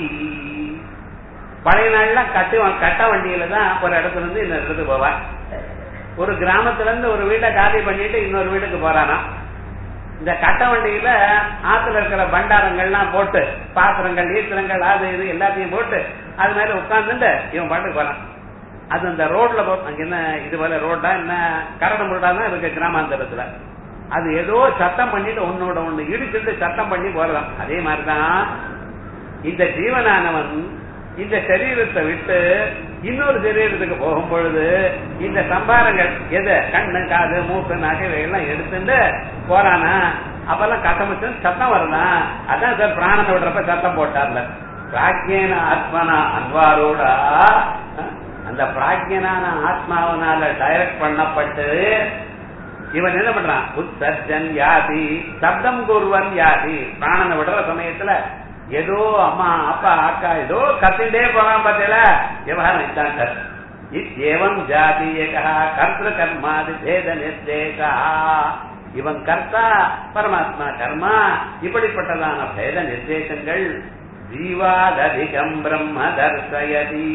[SPEAKER 2] பழைய நாள்ல கட்டு கட்ட வண்டியில தான் ஒரு இடத்துல இருந்து இன்னொரு இடத்துக்கு போவான் ஒரு கிராமத்துல இருந்து ஒரு வீட்டை காலி பண்ணிட்டு இன்னொரு வீட்டுக்கு போறானா இந்த கட்ட வண்டியில ஆத்துல இருக்கிற பண்டாரங்கள்லாம் போட்டு பாத்திரங்கள் ஈத்திரங்கள் அது இது எல்லாத்தையும் போட்டு அது மேல உட்கார்ந்துட்டு இவன் பாட்டுக்கு போறான் அது இந்த ரோட்ல அங்க என்ன இது போல ரோடா என்ன கரடு முரடா தான் இருக்கு கிராமாந்தரத்துல அது ஏதோ சத்தம் பண்ணிட்டு ஒன்னோட ஒண்ணு இடிச்சுட்டு சத்தம் பண்ணி போறதாம் அதே மாதிரிதான் இந்த ஜீவனானவன் இந்த சரீரத்தை விட்டு இன்னொரு சரீரத்துக்கு போகும் பொழுது இந்த சம்பாரங்கள் எது கண்ணு காது மூக்கு நாக்கு இவையெல்லாம் எடுத்துட்டு போறானா அப்பெல்லாம் கட்டமிச்சு சத்தம் வரலாம் அதான் சார் பிராணத்தை விடுறப்ப சத்தம் போட்டார்ல பிராக்கியன ஆத்மனா அன்வாரோடா அந்த பிராக்கியனான ஆத்மாவனால டைரக்ட் பண்ணப்பட்டு இவன் என்ன பண்றான் உத்தர்ஜன் யாதி சப்தம் குருவன் யாதி பிராணனை விடுற சமயத்துல ஏதோ அம்மா அப்பா அக்கா ஏதோ கத்திண்டே போறான் பார்த்தீங்களா விவகாரம் இதான் சார் இத்தேவம் ஜாதியகா கர்த்த கர்மாதி பேத நிர்தேசா இவன் கர்த்தா பரமாத்மா கர்மா இப்படிப்பட்டதான பேத நிர்தேசங்கள் ஜீவாததிகம் பிரம்ம தர்சயதி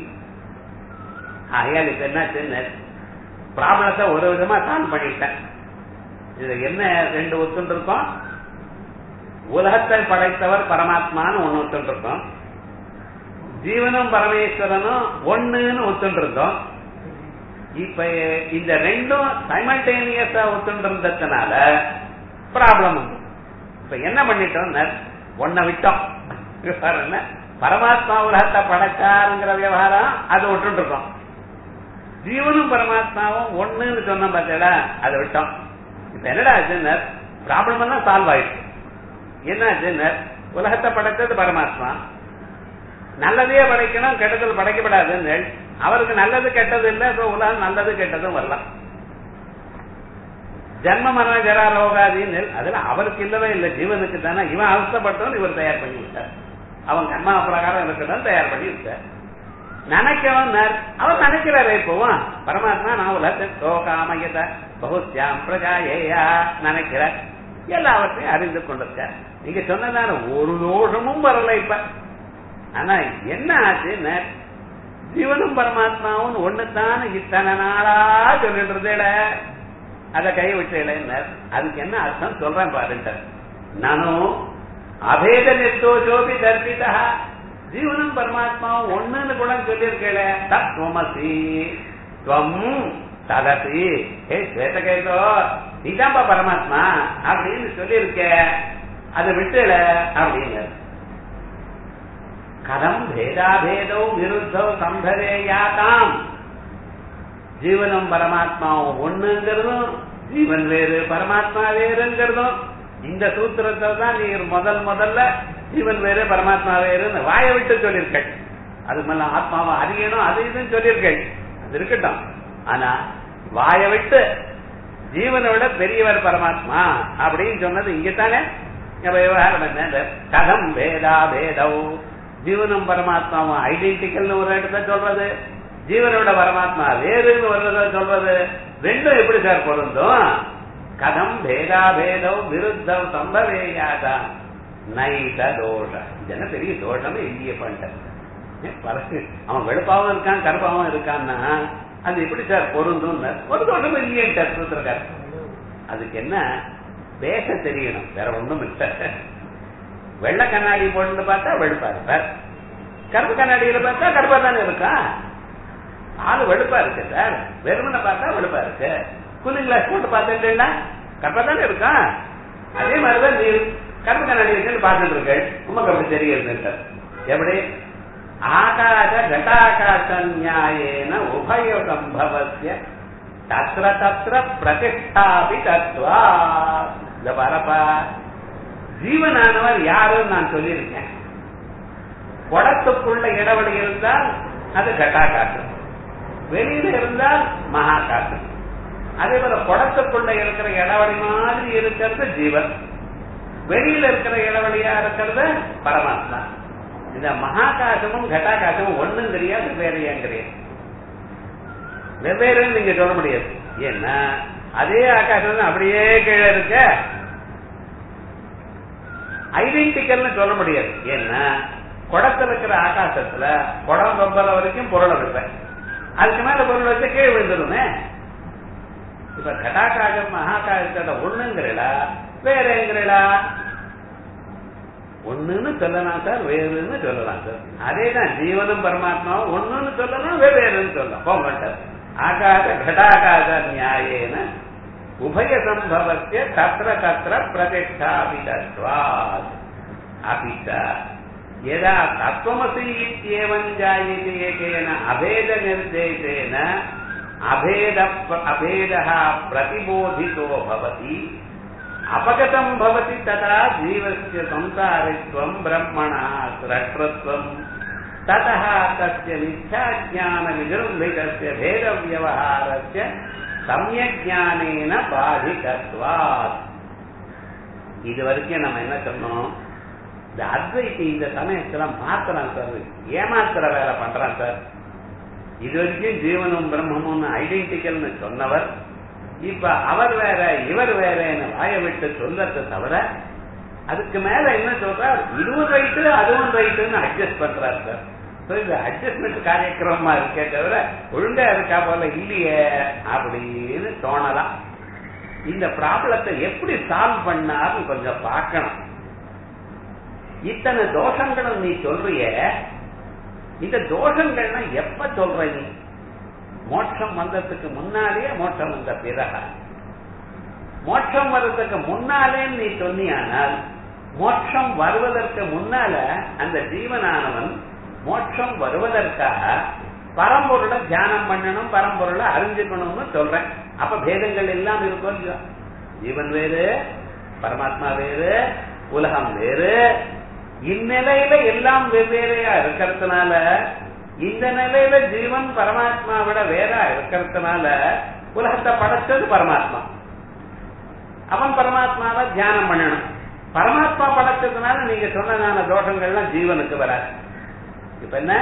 [SPEAKER 2] ஆகையால் இப்ப என்ன சின்ன ப்ராப்ளத்தை ஒரு விதமா தான் பண்ணிட்டேன் இதுல என்ன ரெண்டு ஒத்துண்டு இருக்கோம் உலகத்தை படைத்தவர் பரமாத்மான்னு ஒண்ணு ஒத்துண்டு இருக்கோம் ஜீவனும் பரமேஸ்வரனும் ஒண்ணுன்னு ஒத்துண்டு இருந்தோம் இப்ப இந்த ரெண்டும் சைமல்டேனியஸா ஒத்துண்டு இருந்ததுனால ப்ராப்ளம் வந்து இப்ப என்ன பண்ணிட்டோம் ஒன்ன விட்டோம் விவகாரம் என்ன பரமாத்மா உலகத்தை படைச்சாருங்கிற விவகாரம் அது விட்டு இருக்கோம் ஜீவனும் பரமாத்மாவும் ஒண்ணுன்னு சொன்ன பார்த்தா அதை விட்டோம் இப்ப என்னடா ஆச்சுன்னு ப்ராப்ளம் எல்லாம் சால்வ் ஆயிடுச்சு என்ன ஆச்சுன்னு உலகத்தை படைத்தது பரமாத்மா நல்லதையே படைக்கணும் கெட்டதில் படைக்கப்படாதுன்னு அவருக்கு நல்லது கெட்டது இல்லை இப்ப உலகம் நல்லது கெட்டதும் வரலாம் ஜன்ம மரண ஜரா ரோகாதின்னு அதுல அவருக்கு இல்லவே இல்லை ஜீவனுக்கு தானே இவன் அவசப்பட்டவன் இவர் தயார் பண்ணி விட்டார் அவன் கர்மா பிரகாரம் இருக்கட்டும் தயார் பண்ணி விட்டார் நினைக்கவன் அவர் நினைக்கிறாரு இப்போவும் பரமாத்மா நான் உலகத்தை சோகாமயத பகுத்யாம் பிரஜா ஏயா நினைக்கிற எல்லாவற்றையும் அறிந்து கொண்டிருக்கார் நீங்க சொன்னதான ஒரு தோஷமும் வரல இப்ப ஆனா என்ன ஆச்சுன்னு ஜீவனும் பரமாத்மாவும் ஒண்ணுதான் இத்தனை நாளா சொல்லிட்டு இருந்தேட அத கை விட்டேன் அதுக்கு என்ன அர்த்தம் சொல்றேன் பாருங்க நானும் அபேத நிர்தோஷோபி தர்பிதா ஜீவனும் பரமாத்மாவும் ஒண்ணுன்னு கூட சொல்லியிருக்கேள தத்வமசி துவம் ததசி ஏ ஸ்வேதகேதோ நீதான்பா பரமாத்மா அப்படின்னு சொல்லியிருக்க அதை விட்டுல அப்படின்னு கதம் பேதாபேதோ விருத்தோ சம்பரேயாதாம் ஜீவனும் பரமாத்மாவும் ஒண்ணுங்கிறதும் ஜீவன் வேறு பரமாத்மா வேறுங்கிறதும் இந்த சூத்திரத்தை தான் நீ முதல் முதல்ல ஜீவன் வேறு பரமாத்மா வேறுன்னு வாயை விட்டு சொல்லியிருக்கேன் அது மேல ஆத்மாவை அறியணும் அது இதுன்னு சொல்லியிருக்கேன் அது இருக்கட்டும் ஆனா வாயை விட்டு ஜீவனை விட பெரியவர் பரமாத்மா அப்படின்னு சொன்னது இங்கத்தானே விவகாரம் என்ன கதம் வேதா வேதவ் ஜீவனும் பரமாத்மாவும் ஐடென்டிக்கல்னு ஒரு இடத்த சொல்றது ஜீவனோட பரமாத்மா வேறுன்னு வர்றத சொல்றது ரெண்டும் எப்படி சார் பொருந்தும் கதம் பேதா பேதம் விருத்தம் சம்பவேயாதான் நைத தோஷம் இது என்ன பெரிய தோஷம் இல்லையே பண்ணிட்டேன் அவன் வெளுப்பாவும் இருக்கான் கருப்பாவும் இருக்கான்னா அது எப்படி சார் பொருந்தும் ஒரு தோஷமும் இல்லையே சூத்திரக்கார் அதுக்கு என்ன பேச தெரியணும் வேற ஒண்ணும் இல்லை வெள்ள கண்ணாடி போட்டு பார்த்தா வெளுப்பா இருப்பார் கருப்பு கண்ணாடியில பார்த்தா கருப்பா தானே இருக்கா ஆளு வெளுப்பா இருக்கு சார் வெறுமனை பார்த்தா வெளுப்பா இருக்கு கூலிங் கிளாஸ் போட்டு பார்த்துட்டா கருப்பா தானே இருக்கா அதே மாதிரிதான் நீ கருப்பு கண்ணாடி வச்சு பார்த்துட்டு இருக்க உமக்கு அப்படி தெரியுது எப்படி ஆகாச கட்டாகாச நியாயேன உபய சம்பவசிய தத்திர தத்திர பிரதிஷ்டாபி தத்துவா இந்த வரப்பா ஜீவனானவர் யாருன்னு நான் சொல்லியிருக்கேன் குடத்துக்குள்ள இடைவெளி இருந்தால் அது கட்டாகாசம் வெளியில இருந்தால் மகாகாசம் அதே போல குடத்துக்குள்ள இருக்கிற இடைவெளி மாதிரி இருக்கிறது ஜீவன் வெளியில இருக்கிற இடைவெளியா இருக்கிறது பரமாத்மா இந்த மகாகாசமும் கட்டாகாசமும் ஒண்ணும் தெரியாது வெவ்வேறையும் கிடையாது வெவ்வேறுன்னு நீங்க சொல்ல முடியாது ஏன்னா அதே ஆகாசம் அப்படியே கீழே இருக்க ஐடென்டிக்கல்னு சொல்ல முடியாது ஏன்னா குடத்துல இருக்கிற ஆகாசத்துல குடம் ரொம்பற வரைக்கும் பொருளை வைப்பேன் அதுக்கு மேல பொருள் வச்சு கீழே விழுந்துருமே இப்ப கடாகாசம் மகாகாசத்தோட ஒண்ணுங்கிறடா வேறங்கிறடா ஒண்ணுன்னு சொல்லலாம் சார் வேறுன்னு சொல்லலாம் சார் அதேதான் ஜீவனும் பரமாத்மாவும் ஒண்ணுன்னு சொல்லலாம் வெவ்வேறுன்னு சொல்லலாம் போங்க ஆகாச கடாகாச நியாயேன உபய சம்பவத்திய தத்திர தத்திர பிரதிஷ்டாபிதத்வாத் அபிச்ச यदा तत्त्वमसि इत्येवम् जायते एकेन अभेदनिर्देशेन अभेद अभेदः प्रतिबोधितो भवति अपगतम् भवति तदा जीवस्य संसारित्वम् ब्रह्मणः स्रष्टृत्वम् ततः तस्य मिथ्याज्ञानविजृम्भितस्य भेदव्यवहारस्य सम्यज्ञानेन बाधिकत्वात् இது வரைக்கும் நம்ம என்ன சொன்னோம் இந்த அத்வைத்தி இந்த சமயத்துல மாத்திரம் சார் ஏமாத்திர வேலை பண்றான் சார் இது வரைக்கும் ஜீவனும் பிரம்மமும் ஐடென்டிக்கல்னு சொன்னவர் இப்ப அவர் வேற இவர் வேறன்னு வாய விட்டு சொல்லத்தை தவிர அதுக்கு மேல என்ன சொல்றார் இதுவும் ரைட்டு அதுவும் ரைட்டுன்னு அட்ஜஸ்ட் பண்றாரு சார் So, இது அட்ஜஸ்ட்மெண்ட் காரியக்கிரமமா இருக்கே தவிர ஒழுங்கா இருக்கா போல இல்லையே அப்படின்னு தோணலாம் இந்த ப்ராப்ளத்தை எப்படி சால்வ் பண்ணாருன்னு கொஞ்சம் பார்க்கணும் இத்தனை தோஷங்களும் நீ சொல்றிய இந்த தோஷங்கள்னா எப்ப சொல்ற நீ மோட்சம் வந்ததுக்கு முன்னாலேயே மோட்சம் வந்த பிறக மோட்சம் வர்றதுக்கு முன்னாலே நீ சொன்னியானால் மோட்சம் வருவதற்கு முன்னால அந்த ஜீவனானவன் மோட்சம் வருவதற்காக பரம்பொருளை தியானம் பண்ணணும் பரம்பொருளை அறிஞ்சுக்கணும்னு சொல்றேன் அப்ப பேதங்கள் எல்லாம் இருக்கும் இல்லையா ஜீவன் வேறு பரமாத்மா வேறு உலகம் வேறு இந்நிலையில எல்லாம் வெவ்வேறையா இருக்கிறதுனால இந்த நிலையில ஜீவன் பரமாத்மா விட வேறா இருக்கிறதுனால உலகத்தை படைச்சது பரமாத்மா அவன் பரமாத்மாவை தியானம் பண்ணணும் பரமாத்மா படைச்சதுனால நீங்க சொன்னதான தோஷங்கள்லாம் ஜீவனுக்கு வராது இப்ப என்ன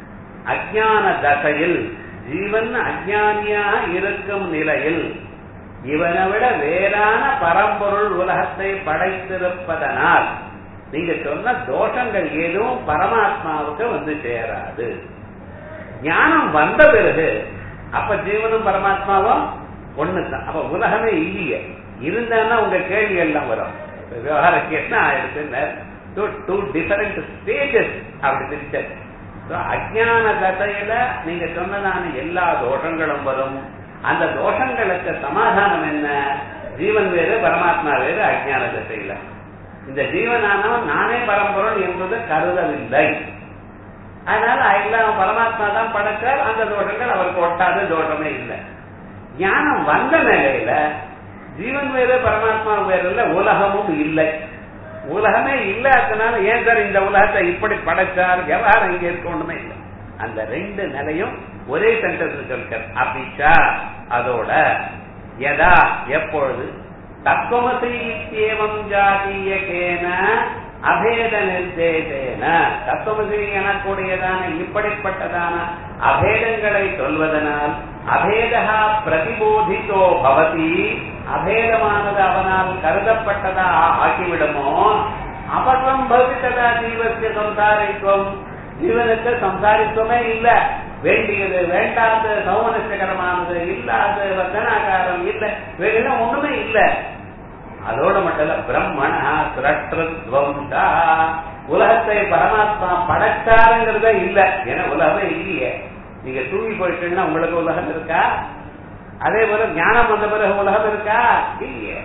[SPEAKER 2] அஜான தசையில் ஜீவன் அஜானியாக இருக்கும் நிலையில் இவனை விட வேறான பரம்பொருள் உலகத்தை படைத்திருப்பதனால் நீங்க சொன்ன தோஷங்கள் எதுவும் பரமாத்மாவுக்கு வந்து சேராது ஞானம் வந்த பிறகு அப்ப ஜீவனும் பரமாத்மாவும் ஒண்ணுதான் அப்ப உலகமே இல்லையே இருந்தான்னா உங்க கேள்வி எல்லாம் வரும் விவகாரம் என்ன ஆயிடுச்சுன்னு டூ டிஃபரெண்ட் ஸ்டேஜஸ் அப்படி பிரிச்சது அஜான தசையில நீங்க சொன்னதான எல்லா தோஷங்களும் வரும் அந்த தோஷங்களுக்கு சமாதானம் என்ன ஜீவன் வேறு பரமாத்மா வேறு அஜான தசையில இந்த ஜீவனானவன் நானே பரம்பொருள் என்பது கருதவில்லை அதனால எல்லாம் பரமாத்மா தான் படைச்சால் அந்த தோஷங்கள் அவருக்கு ஒட்டாத தோஷமே இல்லை ஞானம் வந்த நிலையில ஜீவன் வேறு பரமாத்மா வேறு இல்லை உலகமும் இல்லை உலகமே இல்லாதனால ஏன் சார் இந்த உலகத்தை இப்படி படைச்சார் விவகாரம் இங்க இருக்க ஒண்ணுமே இல்லை அந்த ரெண்டு நிலையும் ஒரே சென்டென்ஸ் சொல்கிறார் அபிஷா அதோட எதா எப்பொழுது தத்துவமசி இத்தியேவம் ஜாதியகேன அபேத நிர்தேசேன தத்துவமசி எனக்கூடியதான இப்படிப்பட்டதான அபேதங்களை சொல்வதனால் அபேதா பிரதிபோதித்தோ பவதி அபேதமானது அவனால் கருதப்பட்டதா ஆக்கிவிடுமோ அபசம்பவித்ததா ஜீவத்திய சம்சாரித்துவம் ஜீவனுக்கு சம்சாரித்துவமே இல்ல வேண்டியது வேண்டாது சௌமனஸ்கரமானது இல்லாது வந்தனாகாரம் இல்ல வேற ஒண்ணுமே இல்ல அதோட மட்டும் இல்ல பிரம்மணா சுரற்றுவம்சா உலகத்தை பரமாத்மா படைச்சாருங்கிறதே இல்ல ஏன்னா உலகமே இல்லையே நீங்க தூங்கி போயிட்டீங்கன்னா உங்களுக்கு உலகம் இருக்கா அதே போல ஞானம் வந்த பிறகு உலகம் இருக்கா இல்லையே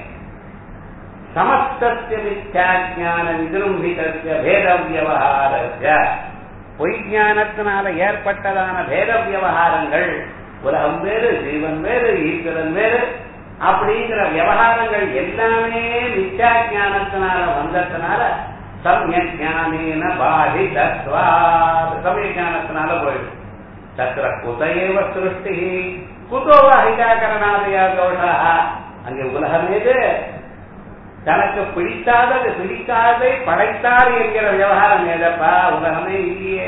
[SPEAKER 2] சமஸ்திய மித்யாஜான விதிரும்பிதத்திய பேத வியவகாரஸ்ய பொய்ஞானத்தினால ஏற்பட்டதான பேத வியவகாரங்கள் உலகம் வேறு ஜீவன் வேறு ஈஸ்வரன் வேறு அப்படிங்கிற விவகாரங்கள் எல்லாமே மித்யாஜானத்தினால வந்ததுனால சமயஜானேன பாதி தத்வா சமயஜானத்தினால போயிடும் தத்திர குதையேவ சிருஷ்டி குதோவா ஹிதாகரணாதயா தோஷா அங்கே உலகம் எது தனக்கு பிடிக்காதது பிடிக்காததை படைத்தார் என்கிற விவகாரம் ஏதப்பா உலகமே இல்லையே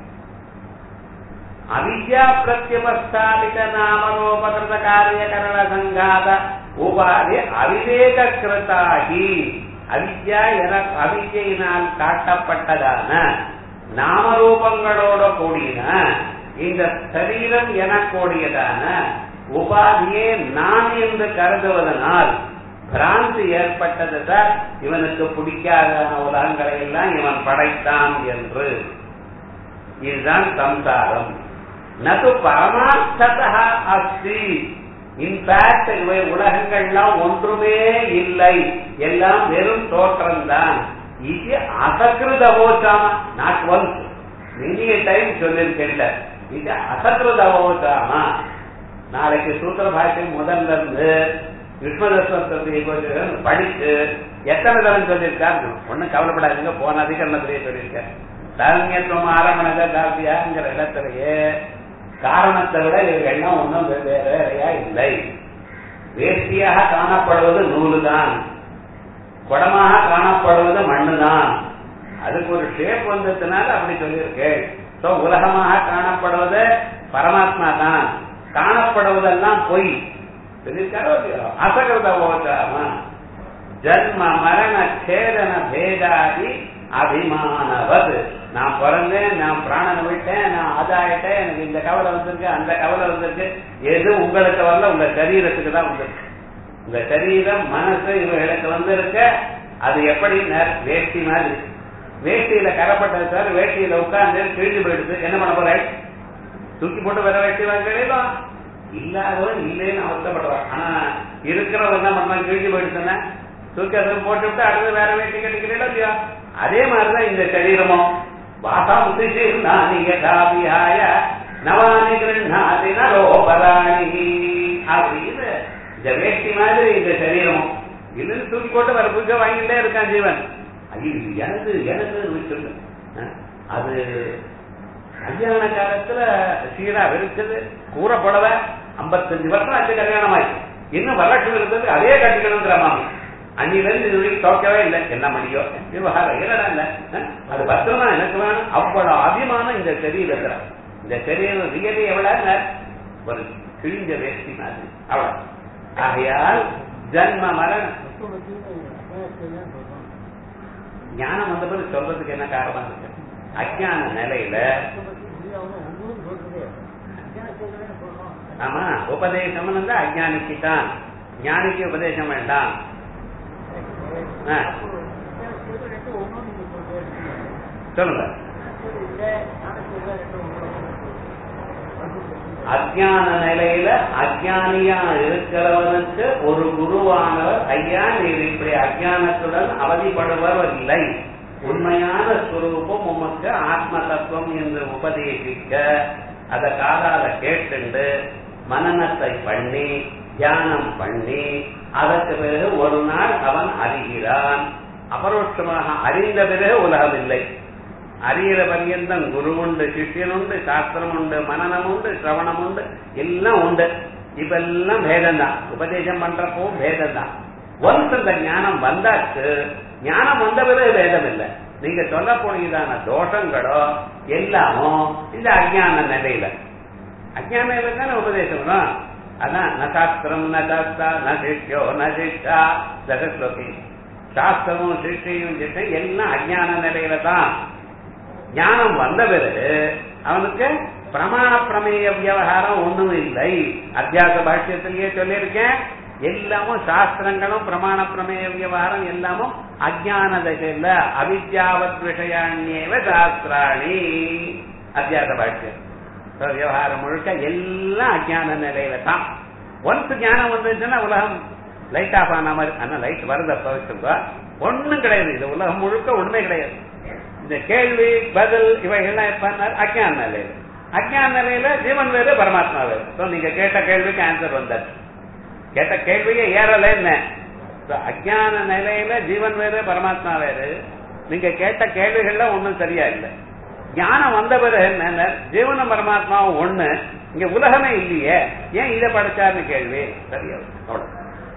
[SPEAKER 2] அவித்யா பிரத்யபஸ்தாபித நாமரோபகிருத காரியகரண சங்காத உபாதி அவிவேக கிருத்தாகி அவித்யா என அவித்யினால் காட்டப்பட்டதான நாமரூபங்களோட கூடின இந்த சரீரம் எனக்கூடியதான உபாதியே நான் என்று கருதுவதனால் பிராந்தி ஏற்பட்டது சார் இவனுக்கு பிடிக்காத உலகங்களை எல்லாம் இவன் படைத்தான் என்று இதுதான் சம்சாரம் நது பரமார்த்ததா அஸ்தி இன்ஃபேக்ட் இவை உலகங்கள்லாம் ஒன்றுமே இல்லை எல்லாம் வெறும் தோற்றம்தான் இது அசகிருதவோச்சாம நாட் ஒன்ஸ் மெனிய டைம் சொல்லியிருக்கேன்ல இது அசகிருதவோச்சாமா நாளைக்கு சூத்திர பாஷை முதல்ல இருந்து விஸ்வதஸ்வத்தை படிச்சு எத்தனை தரம் சொல்லியிருக்காரு ஒன்னும் கவலைப்படாதீங்க போன அதிகரணத்திலேயே சொல்லியிருக்கேன் தரண்யத்துவம் ஆரம்பணக காப்பியாங்கிற இடத்திலேயே காரணத்தை விட இவைகள்லாம் ஒன்றும் வேறையா இல்லை வேஷ்டியாக காணப்படுவது நூலுதான் குடமாக காணப்படுவது மண்ணுதான் அதுக்கு ஒரு ஷேப் வந்ததுனால அப்படி சொல்லியிருக்கேன் சோ உலகமாக காணப்படுவது பரமாத்மா தான் காணப்படுவதெல்லாம் பொய் அசகிருதவோச்சாம ஜன்ம மரண சேதன பேதாதி அபிமானவது நான் பிறந்தேன் நான் பிராணனை விட்டேன் நான் அதாயிட்டேன் எனக்கு இந்த கவலை வந்திருக்கு அந்த கவலை வந்திருக்கு எது உங்களுக்கு வரல உங்க சரீரத்துக்கு தான் வந்திருக்கு உங்க சரீரம் மனசு இவர்களுக்கு வந்திருக்க அது எப்படி வேஷ்டி மாதிரி வேஷ்டியில கரப்பட்டது சார் வேஷ்டியில உட்கார்ந்து கிழிஞ்சு போயிடுது என்ன பண்ண போற தூக்கி போட்டு வேற வேஷ்டி வாங்க இல்லாதவன் இல்லைன்னு அவசரப்படுறான் ஆனா இருக்கிறவன் என்ன பண்ணலாம் கிழிஞ்சு போயிடுச்சுன்னா தூக்கி அதை போட்டு விட்டு அடுத்து வேற வேட்டி கட்டிக்கிறீங்களா இல்லையா அதே மாதிரிதான் இந்த சரீரமும் வாசாமுத்தியாய நவானி கிருண்ணாதி நரோபராணி அப்படின்னு இந்த வேஷ்டி மாதிரி இந்த சரீரமும் இல்லைன்னு தூக்கி போட்டு வர பூஜை வாங்கிட்டே இருக்கான் ஜீவன் ஐயோ எனக்கு எனக்கு சொல்லு அது கல்யாண காலத்துல சீரா வெறுச்சது கூறப்படவ ஐம்பத்தஞ்சு வருஷம் ஆச்சு கல்யாணம் ஆயிடுச்சு இன்னும் வரலட்சுமி இருந்தது அதே கட்டிக்கணுங்கிற மாமி அன்னில இருந்து இது வரைக்கும் தோக்கவே இல்லை என்ன மணியோ விவகாரம் இல்லடா இல்ல அது பத்திரமா எனக்கு வேணும் அவ்வளவு அபிமானம் இந்த சரீரத்துல இந்த சரீரம் ரியலி எவ்வளவு ஒரு கிழிஞ்ச வேஷ்டி மாதிரி அவ்வளவு ஆகையால் ஜன்ம மரண ஞானம் வந்த பிறகு சொல்றதுக்கு என்ன காரணம் இருக்கு அஜான நிலையில ஆமா உபதேசம் வந்து அஜானிக்கு தான் ஞானிக்கு உபதேசம் வேண்டாம் ஆ, சொல்லுங்க அஜான நிலையில அஜானியா இருக்கிறவனுக்கு ஒரு குருவானவர் ஐயா நீர் இப்படி அஜானத்துடன் அவதிப்படுபவர் இல்லை உண்மையான ஸ்வரூபம் உமக்கு ஆத்ம தத்துவம் என்று உபதேசிக்க அத காதால கேட்டுண்டு மனநத்தை பண்ணி தியானம் பண்ணி அதற்கு பிறகு ஒரு நாள் அவன் அறிகிறான் அபரோட்சமாக அறிந்த பிறகு உலகம் இல்லை அறிகிற பர்யந்தம் குரு உண்டு சிஷ்யன் உண்டு சாஸ்திரம் உண்டு மனநம் உண்டு சிரவணம் உண்டு எல்லாம் உண்டு இப்ப எல்லாம் பேதம் தான் உபதேசம் பண்றப்போ பேதம் தான் ஒன்ஸ் இந்த ஞானம் வந்தாச்சு ஞானம் வந்த பிறகு பேதம் இல்லை நீங்க சொல்லக்கூடியதான தோஷங்களோ எல்லாமும் இந்த அஜான நிலையில அஜான நிலையில தானே உபதேசம் வரும் அதான் ந சாஸ்திரம் ந சாஸ்தா ந சிஷ்யோ ந சிஷ்டா ஜகஸ்லோகி சாஸ்திரமும் சிஷ்டையும் சிஷ்டம் எல்லாம் அஜான நிலையில தான் ஞானம் வந்த பிறகு அவனுக்கு பிரமாண பிரமேய விவகாரம் ஒண்ணும் இல்லை அத்தியாச பாஷ்யத்திலேயே சொல்லியிருக்கேன் எல்லாமும் சாஸ்திரங்களும் பிரமாண பிரமேய விவகாரம் எல்லாமும் அஜான தசையில் அவித்யாவத் விஷயாண்யேவ சாஸ்திராணி அத்தியாச பாஷ்யம் So, விவகாரம் முழுக்க எல்லாம் அஜான நிலையில தான் ஒன்ஸ் ஞானம் வந்துச்சுன்னா உலகம் லைட் ஆஃப் ஆன மாதிரி ஆனா லைட் வருது அப்ப வச்சுக்கோ ஒண்ணும் கிடையாது இது உலகம் முழுக்க ஒண்ணுமே கிடையாது இந்த கேள்வி பதில் இவைகள்லாம் எப்ப அஜான நிலையில அஜான நிலையில ஜீவன் வேறு பரமாத்மா வேறு So, நீங்க கேட்ட கேள்விக்கு ஆன்சர் வந்தாச்சு கேட்ட கேள்வியே ஏறல என்ன So, அஜான நிலையில ஜீவன் வேறு பரமாத்மா வேறு நீங்க கேட்ட கேள்விகள்ல ஒண்ணும் சரியா இல்லை ஞானம் வந்த பிறகு என்ன ஜீவனும் பரமாத்மாவும் ஒண்ணு இங்க உலகமே இல்லையே ஏன் இதை படிச்சாருன்னு கேள்வி சரியா அவ்வளவு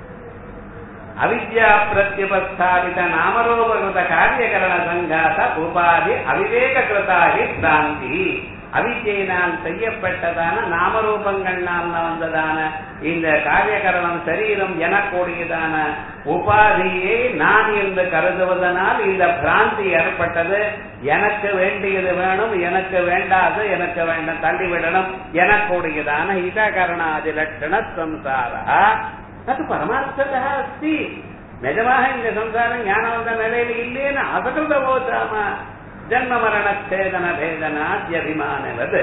[SPEAKER 2] அவித்யா பிரத்யுபஸ்தாபித நாமரூபகிருத காரியகரண சங்காத உபாதி அவிவேக கிருதாகி பிராந்தி அவித்யினால் செய்யப்பட்டதான நாமரூபங்கள்னால் வந்ததான இந்த காரியகரணம் சரீரம் எனக்கூடியதான உபாதியை நான் என்று கருதுவதனால் இந்த பிராந்தி ஏற்பட்டது எனக்கு வேண்டியது வேணும் எனக்கு வேண்டாது எனக்கு வேண்டாம் தள்ளிவிடணும் எனக்கூடியதான இதகரணாதி லட்சண சம்சாரா அது பரமார்த்ததா அஸ்தி நிஜமாக இந்த சம்சாரம் ஞானவந்த நிலையில இல்லைன்னு அசகிருத போதாம ஜன்ம மரண சேதன பேதனாத்யபிமானவது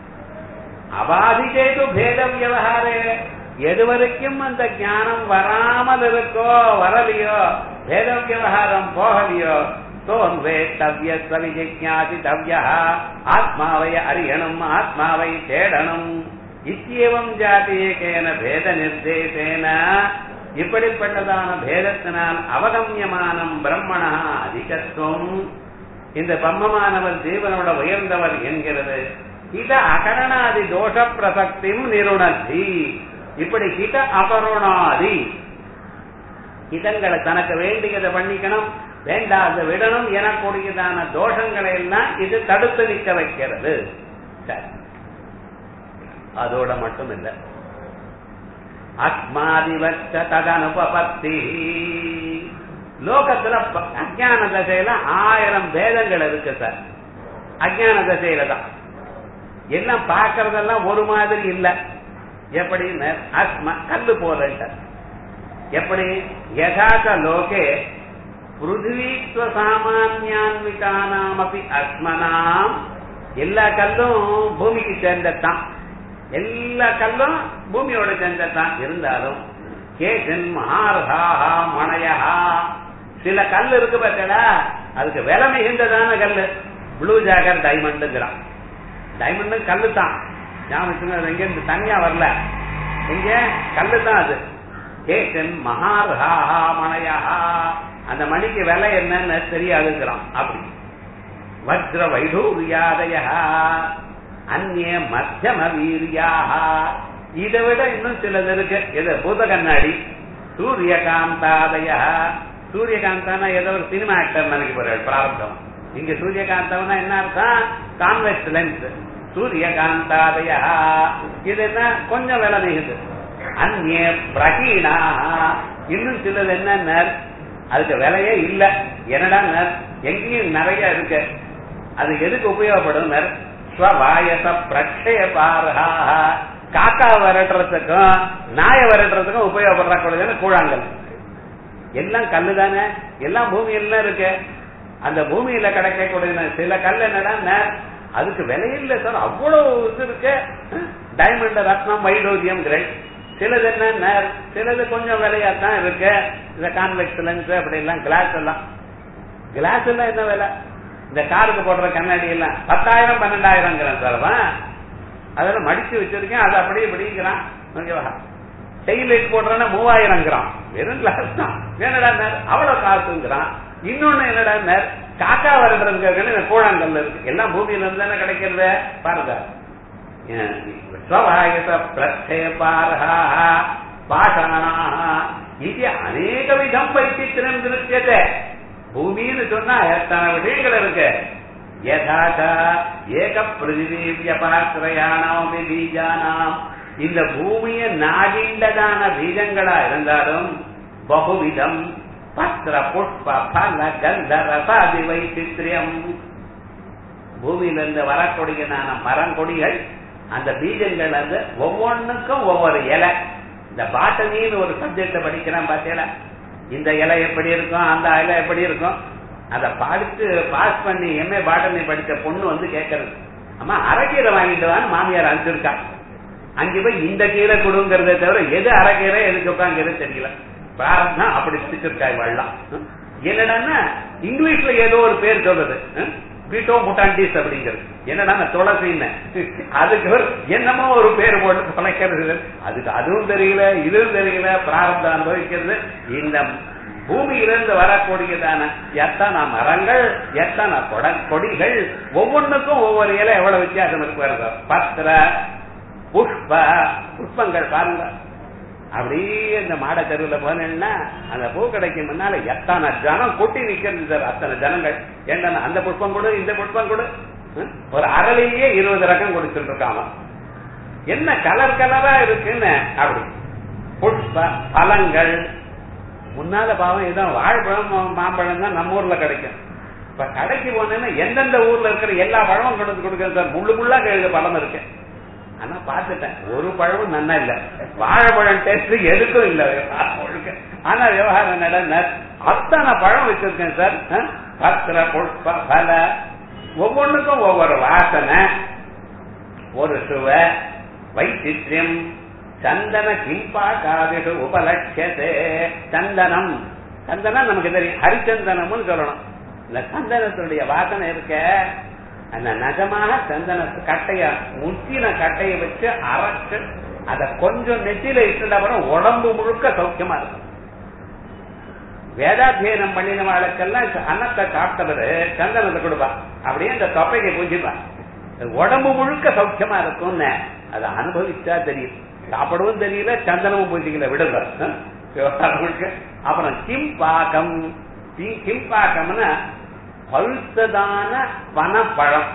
[SPEAKER 2] அபாதிதேது பேத வியவகாரே எது வரைக்கும் அந்த ஞானம் வராமல் இருக்கோ வரலையோ பேத வியவகாரம் போகலையோ தோன்வேட்டவிய சவிஜிஜாதி தவ்யா ஆத்மாவை அறியணும் ஆத்மாவை தேடணும் இத்தியவம் ஜாதியேகேன பேத நிர்தேசேன இப்படிப்பட்டதான பேதத்தினால் அவகமியமானம் பிரம்மணா அதிகத்துவம் இந்த பிரம்மமானவர் ஜீவனோட உயர்ந்தவர் என்கிறது இத அகரணாதி தோஷ பிரசக்தியும் நிருணத்தி இப்படி ஹித அபருணாதி இதங்களை தனக்கு வேண்டியதை பண்ணிக்கணும் வேண்டாத விடணும் எனக்கூடியதான தோஷங்களை எல்லாம் இது தடுத்து நிற்க வைக்கிறது சரி அதோட மட்டும் இல்ல அஸ்மாதிவச்ச ததனுபபத்தி லோகத்துல ப- அஜ்ஞான தசையில ஆயிரம் பேதங்கள் இருக்கு சார் அஜ்ஞான தசையில தான் எல்லாம் பார்க்கறதெல்லாம் ஒரு மாதிரி இல்ல எப்படின்னு அஸ்ம கல்லு போல எப்படி யதாச்ச லோகே பிருத்திவீத்வ சாமானியான்விகானாமபி அஸ்மனாம் எல்லா கல்லும் பூமிக்கு சேர்ந்ததான் எல்லா கல்லும் பூமியோட சேர்ந்ததான் இருந்தாலும் கேசன் மகாரதாஹா மணையஹா சில கல் இருக்கு பார்த்தடா அதுக்கு விலை மிகுந்ததான கல்லு ப்ளூ ஜாகர் டைமண்டுங்கிறான் டைமண்டு கல்லு தான் ஞாபகம் வச்சுங்க, அது எங்க இருந்து தனியா வரல எங்க கல்லு தான் அது கேசன் மகாரதாஹா மணையஹா அந்த மணிக்கு விலை என்னன்னு தெரியாதுங்கிறான் அப்படி வஜ்ர வைடூரியாதய அந்நிய மத்தியம வீரியாக இதை விட இன்னும் சிலது இருக்கு எது பூத கண்ணாடி சூரியகாந்தாதய சூரியகாந்தானா ஏதோ ஒரு சினிமா ஆக்டர் நினைக்க போறாரு பிரார்த்தம் இங்க சூரியகாந்தம்னா என்ன அர்த்தம் கான்வெக்ஸ் லென்ஸ் சூரியகாந்தாதய இது என்ன கொஞ்சம் விலை மிகுது அந்நிய பிரகீனா இன்னும் சிலது என்ன அதுக்கு விலையே இல்ல என்னடா எங்கேயும் நிறைய இருக்கு அது எதுக்கு உபயோகப்படும் ஸ்வவாயச பிரக்ஷய பாரா காக்கா விரட்டுறதுக்கும் நாயை விரட்டுறதுக்கும் உபயோகப்படுறக்கூடியது கூழாங்கல் எல்லாம் கல்லு தானே எல்லாம் பூமியில இருக்கு அந்த பூமியில கிடைக்கக்கூடிய சில கல் என்னடா அதுக்கு விலையில்ல சார் அவ்வளவு இது இருக்கு டைமண்ட் ரத்னம் வைடோதியம் கிரேட் சிலது என்ன சிலது கொஞ்சம் விலையா தான் இருக்கு இந்த கான்வெக்ஸ் லென்ஸ் அப்படி எல்லாம் கிளாஸ் எல்லாம் கிளாஸ் எல்லாம் என்ன விலை இந்த காருக்கு போடுற கண்ணாடி எல்லாம் பத்தாயிரம் பன்னெண்டாயிரம் சார் அதெல்லாம் மடிச்சு வச்சிருக்கேன் அதை அப்படியே இப்படிங்கிறான் ஓகேவா டெய்ல் லைட் போடுறேன்னா மூவாயிரம் கிராம் வெறும் கிளாஸ் தான் என்னடா அவ்வளவு காசுங்கிறான் இன்னொன்னு என்னடா காக்கா வரதுக்கு கூழாங்கல்ல இருக்கு எல்லாம் பூமியில இருந்து தானே கிடைக்கிறது பாருங்க ஸ்வபாயச பிரத்ய பாரா பாஷாணா இது அநேக விதம் வைத்தியம் திருத்தியத்தை பூமின்னு சொன்னா எத்தனை விஷயங்கள் இருக்கு யதாச்ச ஏக பிருதிவி வியபாசிரயானாம் பீஜானாம் இந்த பூமியை நாடிண்டதான பீஜங்களா இருந்தாலும் பகுவிதம் பத்திர புஷ்ப பல கந்த ரசாதி வைச்சித்ரியம் பூமியிலிருந்து வரக்கூடியதான மரங்கொடிகள் அந்த பீஜங்கள் வந்து ஒவ்வொன்றுக்கும் ஒவ்வொரு இலை இந்த பாட்டனின்னு ஒரு சப்ஜெக்ட படிக்கிறான் பார்த்தீங்களா இந்த இலை எப்படி இருக்கும் அந்த இலை எப்படி இருக்கும் அதை படிச்சு பாஸ் பண்ணி எம்ஏ பாட்டனி படிச்ச பொண்ணு வந்து கேட்கறது அம்மா அரைக்கீரை வாங்கிட்டு வான்னு மாமியார் அனுப்பிச்சிருக்கா அங்கே போய் இந்த கீரை கொடுங்கிறத தவிர எது அரைக்கீரை எதுக்கு உட்காங்கிறது தெரியல பிரார்த்தம் அப்படி பிடிச்சிருக்காய் வாழலாம் என்னடான்னா இங்கிலீஷ்ல ஏதோ ஒரு பேர் சொல்றது பீட்டோ முட்டாண்டிஸ் அப்படிங்கிறது என்னடா துளசின்னு அதுக்கு ஒரு என்னமோ ஒரு பேர் போட்டு தொலைக்கிறது அதுக்கு அதுவும் தெரியல இதுவும் தெரியல பிராரப்தம் அனுபவிக்கிறது இந்த பூமியிலிருந்து வரக்கூடியதான எத்தனை மரங்கள் எத்தனை கொடிகள் ஒவ்வொன்றுக்கும் ஒவ்வொரு இலை எவ்வளவு வித்தியாசம் இருக்கு வருது பத்திர புஷ்ப புஷ்பங்கள் பாருங்க அப்படியே இந்த மாட தெருவில் போனேன்னா அந்த பூக்கடைக்கு முன்னால எத்தனை ஜனம் கூட்டி நிக்கிறது சார் அத்தனை ஜனங்கள் ஏன்னா அந்த புஷ்பம் கொடு இந்த புஷ்பம் கொடு ஒரு அரளியே இருபது ரகம் கொடுத்துட்டு இருக்காம என்ன கலர் கலரா இருக்குன்னு அப்படி புஷ்ப பழங்கள் முன்னால பாவம் இதான் வாழைப்பழம் மாம்பழம் தான் நம்ம ஊர்ல கிடைக்கும் இப்ப கடைக்கு போனேன்னா எந்தெந்த ஊர்ல இருக்கிற எல்லா பழமும் கொண்டு கொடுக்குறது சார் முள்ளு முள்ளா கழுத பழம் இருக்கு ஆனா பாத்துட்டேன் ஒரு பழமும் நன்னா இல்ல வாழைப்பழம் டேஸ்ட் எதுக்கும் இல்ல ஆனா விவகாரம் நடந்த அத்தனை பழம் வச்சிருக்கேன் சார் பத்திர புஷ்ப பல ஒவ்வொன்றுக்கும் ஒவ்வொரு வாசனை ஒரு சுவை வைச்சித்யம் சந்தன கிம்பா காதிஷு உபலட்சதே சந்தனம் சந்தனம் நமக்கு தெரியும் ஹரிச்சந்தனம்னு சொல்லணும் இந்த சந்தனத்துடைய வாசனை இருக்க அந்த நஜமாக சந்தன கட்டைய முத்தின கட்டைய வச்சு அரைச்சு அத கொஞ்சம் நெத்தியில இட்டுட்டா கூட உடம்பு முழுக்க சௌக்கியமா இருக்கும் வேதாத்தியனம் பண்ணின வாழ்க்கெல்லாம் அன்னத்தை சாப்பிட்டவரு சந்தனத்தை கொடுப்பா அப்படியே அந்த தொப்பைக்கு பூஜிப்பா உடம்பு முழுக்க சௌக்கியமா இருக்கும்னு அதை அனுபவிச்சா தெரியும் சாப்பிடவும் தெரியல சந்தனமும் பூஜிக்கல விடுங்க அப்புறம் கிம்பாக்கம் கிம்பாக்கம்னா பழுத்ததான பனப்பழம்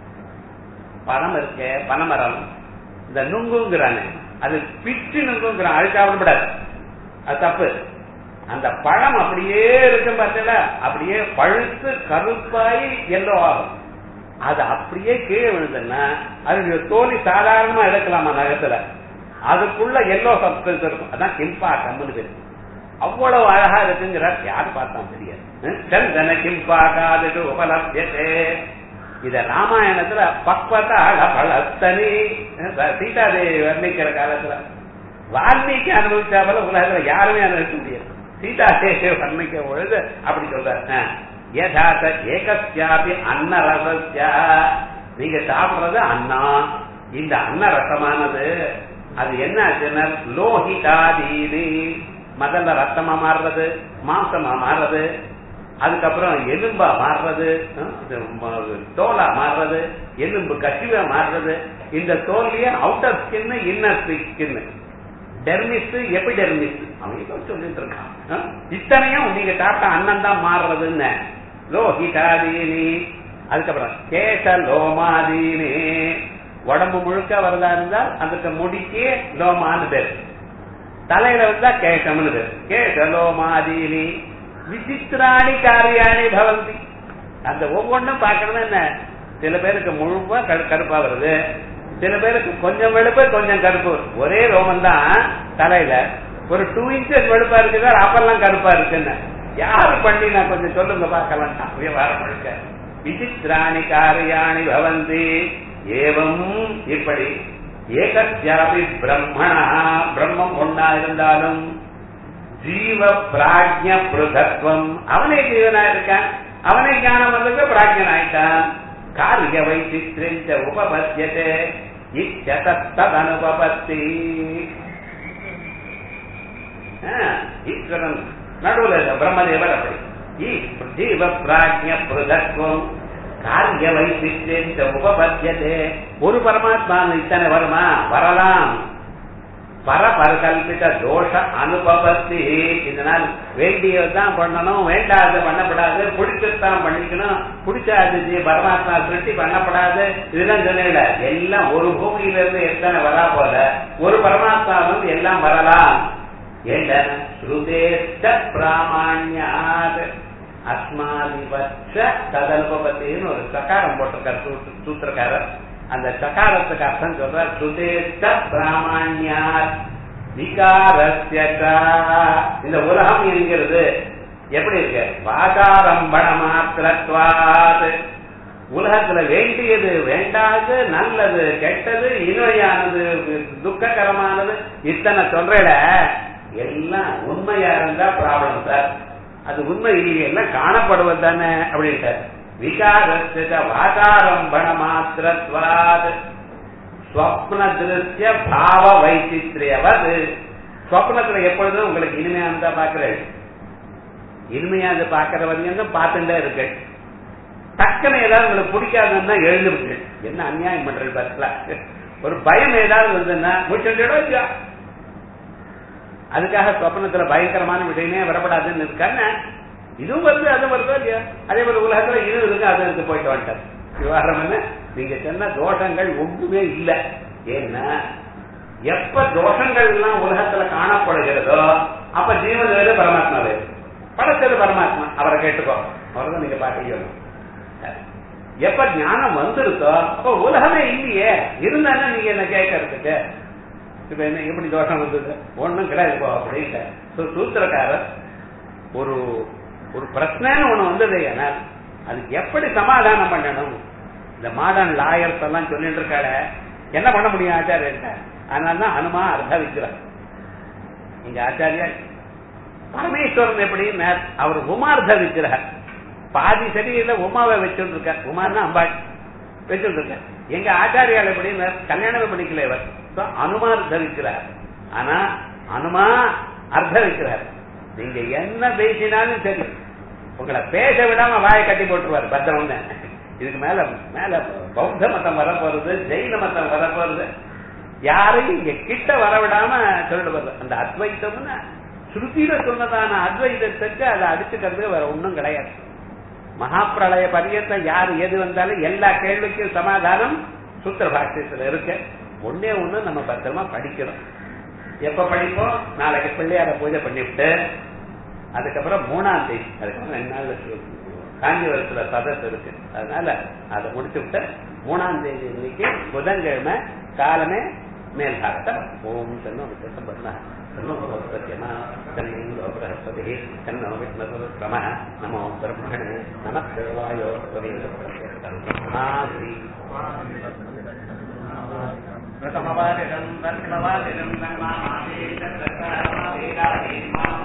[SPEAKER 2] பழம் இருக்க பனமரம் இந்த நுங்குங்கிறானே அது பிச்சு நுங்குங்கிறான் அது சாப்பிடப்படாது அது தப்பு அந்த பழம் அப்படியே இருக்கும் பார்த்தல அப்படியே பழுத்து கருப்பாயி எல்லோ ஆகும் அது அப்படியே கீழே விழுதுன்னா அது தோலி சாதாரணமா எடுக்கலாமா நகத்துல அதுக்குள்ள எல்லோ சப்ஸ்டன்ஸ் இருக்கும் அதான் கிம்பா கம்முன்னு பேரு அவ்வளவு அழகா இருக்குங்கிறார் யாரு பார்த்தா தெரியாது சந்தன கிம்பாகாது உபலப்யதே இத ராமாயணத்துல பக்வத பழத்தனி சீதாதேவி வர்ணிக்கிற காலத்துல வால்மீகி அனுபவிச்சா போல உலகத்துல யாருமே அனுபவிக்க முடியாது சீதாதேவி வர்ணிக்க பொழுது அப்படி சொல்றாரு யதாத ஏகஸ்யாபி அன்ன ரசஸ்யா நீங்க சாப்பிடுறது அண்ணா இந்த அன்ன ரசமானது அது என்ன ஆச்சுன்னா லோஹிதாதீனி முதல்ல ரத்தமா மாறுறது மாம்சமா மாறுறது அதுக்கப்புறம் எலும்பா மாறுறது தோலா மாறுறது எலும்பு கசிவா மாறுறது இந்த தோல்லையே outer skin inner skin dermis epidermis அவங்க சொல்லிட்டு இருக்கான் இத்தனையும் நீங்க சாப்பிட்ட அண்ணன் தான் மாறுறதுன்னு லோஹிதாதீனி அதுக்கப்புறம் கேச லோமாதீனி உடம்பு முழுக்க வரதா இருந்தால் அதுக்கு முடிக்கே லோமான்னு பேர் தலையில வந்தா கேசம்னு பேரு. கேசலோமாதீனி விசித்திராணி காரியாணி பவந்தி அந்த ஒவ்வொன்றும் பார்க்கணும் என்ன சில பேருக்கு முழுவா கரு- கருப்பா வருது சில பேருக்கு கொஞ்சம் வெளுப்பு கொஞ்சம் கருப்பு வரும். ஒரே ரோமம் தான் தலையில ஒரு டூ இன்ச்சஸ் வெளுப்பா இருக்குதா அப்பெல்லாம் கருப்பா இருக்குன்னு யாரு பண்ணி நான் கொஞ்சம் சொல்லுங்க பார்க்கலாம் விவகாரம் முழுக்க விசித்திராணி காரியாணி பவந்தி ஏவம் இப்படி ஏகத்யாபி பிரம்மணா பிரம்மம் ஒன்னா இருந்தாலும் ஜீவ பிராஜ்ய பிருதத்வம் அவனே ஜீவனா இருக்கான் அவனே ஞானம் வந்து பிராஜ்யன் ஆயிட்டான் காரிய வைச்சித்ரிஞ்ச உபபத்தியதே இச்சதனுபபத்தி ஈஸ்வரன் நடுவுல இருக்க பிரம்மதேவர் அப்படி ஈ- ஜீவ பிராஜ்ய பிருதத்வம் காரிய வைச்சித்ரிஞ்ச உபபத்தியதே ஒரு பரமாத்மா இத்தனை வருமா வரலாம் பரபரகல்பித தோஷ அனுபவத்தி இதனால் வேண்டியதுதான் பண்ணணும் வேண்டாது பண்ணப்படாது பிடிச்சதுதான் பண்ணிக்கணும் பிடிச்சாது ஜீ- பரமாத்மா திருஷ்டி பண்ணப்படாது இதெல்லாம் சொல்லல எல்லாம் ஒரு பூமியில இருந்து எத்தனை வரா போல ஒரு பரமாத்மா வந்து எல்லாம் வரலாம் என்ன ஸ்ருதேஷ்ட பிராமாண்யாத் அஸ்மாதிபட்ச ததனுபவத்தின்னு ஒரு சக்காரம் போட்டிருக்கார் சூ- சூத்திரக்காரர் அந்த சகாரத்துக்கு அர்த்தம் சொல்றார் சுதேஷ்ட பிராமணியார் விகாரஸ்ய ச. இந்த உலகம் என்கிறது எப்படி இருக்கு வாகாரம்பண மாத்திரத்வாத் உலகத்துல வேண்டியது வேண்டாது நல்லது கெட்டது இனிமையானது துக்ககரமானது இத்தனை சொல்றல எல்லாம் உண்மையா இருந்தா ப்ராப்ளம் சார் அது உண்மை இல்லையே எல்லாம் காணப்படுவது தானே அப்படின்ட்டார் விகாரஸ்ய வாகாரம்பண மாத்திரத்வாத் ஸ்வப்ன திருஷ்ய பாவ வைச்சித்ரியவது ஸ்வப்னத்துல எப்பொழுதும் உங்களுக்கு இனிமையா இருந்தா பாக்குறேன் இனிமையா அது பாக்குற வரையும் பார்த்துட்டே இருக்கு டக்குன்னு ஏதாவது உங்களுக்கு பிடிக்காதுன்னா எழுந்துருக்கு என்ன அநியாயம் பண்றது பஸ்ல ஒரு பயம் ஏதாவது வந்ததுன்னா முடிச்சுட்டோ இல்லையா அதுக்காக சொப்பனத்துல பயங்கரமான விஷயமே வரப்படாதுன்னு இருக்கான்னு இதுவும் வருது அதுவும் வருதோ இல்லையா அதே போல உலகத்துல இது இருக்கு அது இருக்கு போயிட்டு வந்துட்டார் விவகாரம் என்ன நீங்க சொன்ன தோஷங்கள் ஒன்றுமே இல்லை ஏன்னா எப்ப தோஷங்கள் எல்லாம் உலகத்துல காணப்படுகிறதோ அப்ப ஜீவன் வேறு பரமாத்மா வேறு படைச்சது பரமாத்மா அவரை கேட்டுக்கோ அவர்தான் நீங்க பாட்டிக்கணும் எப்ப ஞானம் வந்துருக்கோ அப்ப உலகமே இல்லையே இருந்தானே நீங்க என்ன கேட்கறதுக்கு இப்ப என்ன எப்படி தோஷம் வந்தது ஒண்ணும் கிடையாது போ அப்படின்ட்டு So, சூத்திரக்காரர் ஒரு ஒரு பிரச்சனைன்னு ஒண்ணு வந்தது ஏன்னா அதுக்கு எப்படி சமாதானம் பண்ணணும் இந்த மாடர்ன் லாயர்ஸ் எல்லாம் சொல்லிட்டு இருக்காள என்ன பண்ண முடியும் ஆச்சாரியர்கிட்ட அதனால தான் அனுமா அர்த்த விக்கிறார் இங்க ஆச்சாரியா பரமேஸ்வரன் எப்படி அவர் உமார்த்த விக்கிரகர் பாதி சரீரில உமாவை வச்சுட்டு இருக்கார் உமான்னா அம்பாள் வச்சுட்டு இருக்கார் எங்க ஆச்சாரியால் எப்படின்னு கல்யாணமே பண்ணிக்கல இவர் So, அனுமார் தவிக்கிறார் ஆனா அனுமா அர்த்த வைக்கிறார் நீங்க என்ன பேசினாலும் சரி உங்களை பேச விடாம வாயை கட்டி போட்டுருவார் பத்திரம்னு இதுக்கு மேல மேல பௌத்த மதம் வரப்போறது ஜெயின மதம் வரப்போறது யாரையும் இங்க கிட்ட வரவிடாம சொல்லிடுவார் அந்த அத்வைத்தம்னு ஸ்ருதியில சொன்னதான அத்வைதத்துக்கு அதை அடிச்சுக்கிறது வேற ஒண்ணும் கிடையாது மகாப்பிரளய பரியந்தம் யார் எது வந்தாலும் எல்லா கேள்விக்கும் சமாதானம் சூத்திர பாஷ்யத்துல இருக்கு ஒன்னே ஒண்ணு நம்ம பத்திரமா படிக்கணும் எப்ப படிப்போம் நாளைக்கு பிள்ளையார பூஜை பண்ணிவிட்டு அதுக்கப்புறம் மூணாம் தேதி அதுக்கப்புறம் ரெண்டு நாள் காஞ்சிபுரத்துல சதஸ் இருக்கு அதனால அதை முடிச்சு விட்டு மூணாம் தேதி இன்னைக்கு புதன்கிழமை காலமே மேல்பாகத்தை ஓம் தன்னோ விசேஷம் பண்ண तन्नो भगवत्पद्यमा तन्नो बृहस्पतिः तन्नो विष्णुरुक्रमः नमो ब्रह्मणे नमः देवायो प्रथमवादिनं दर्शनवादिनं नमामि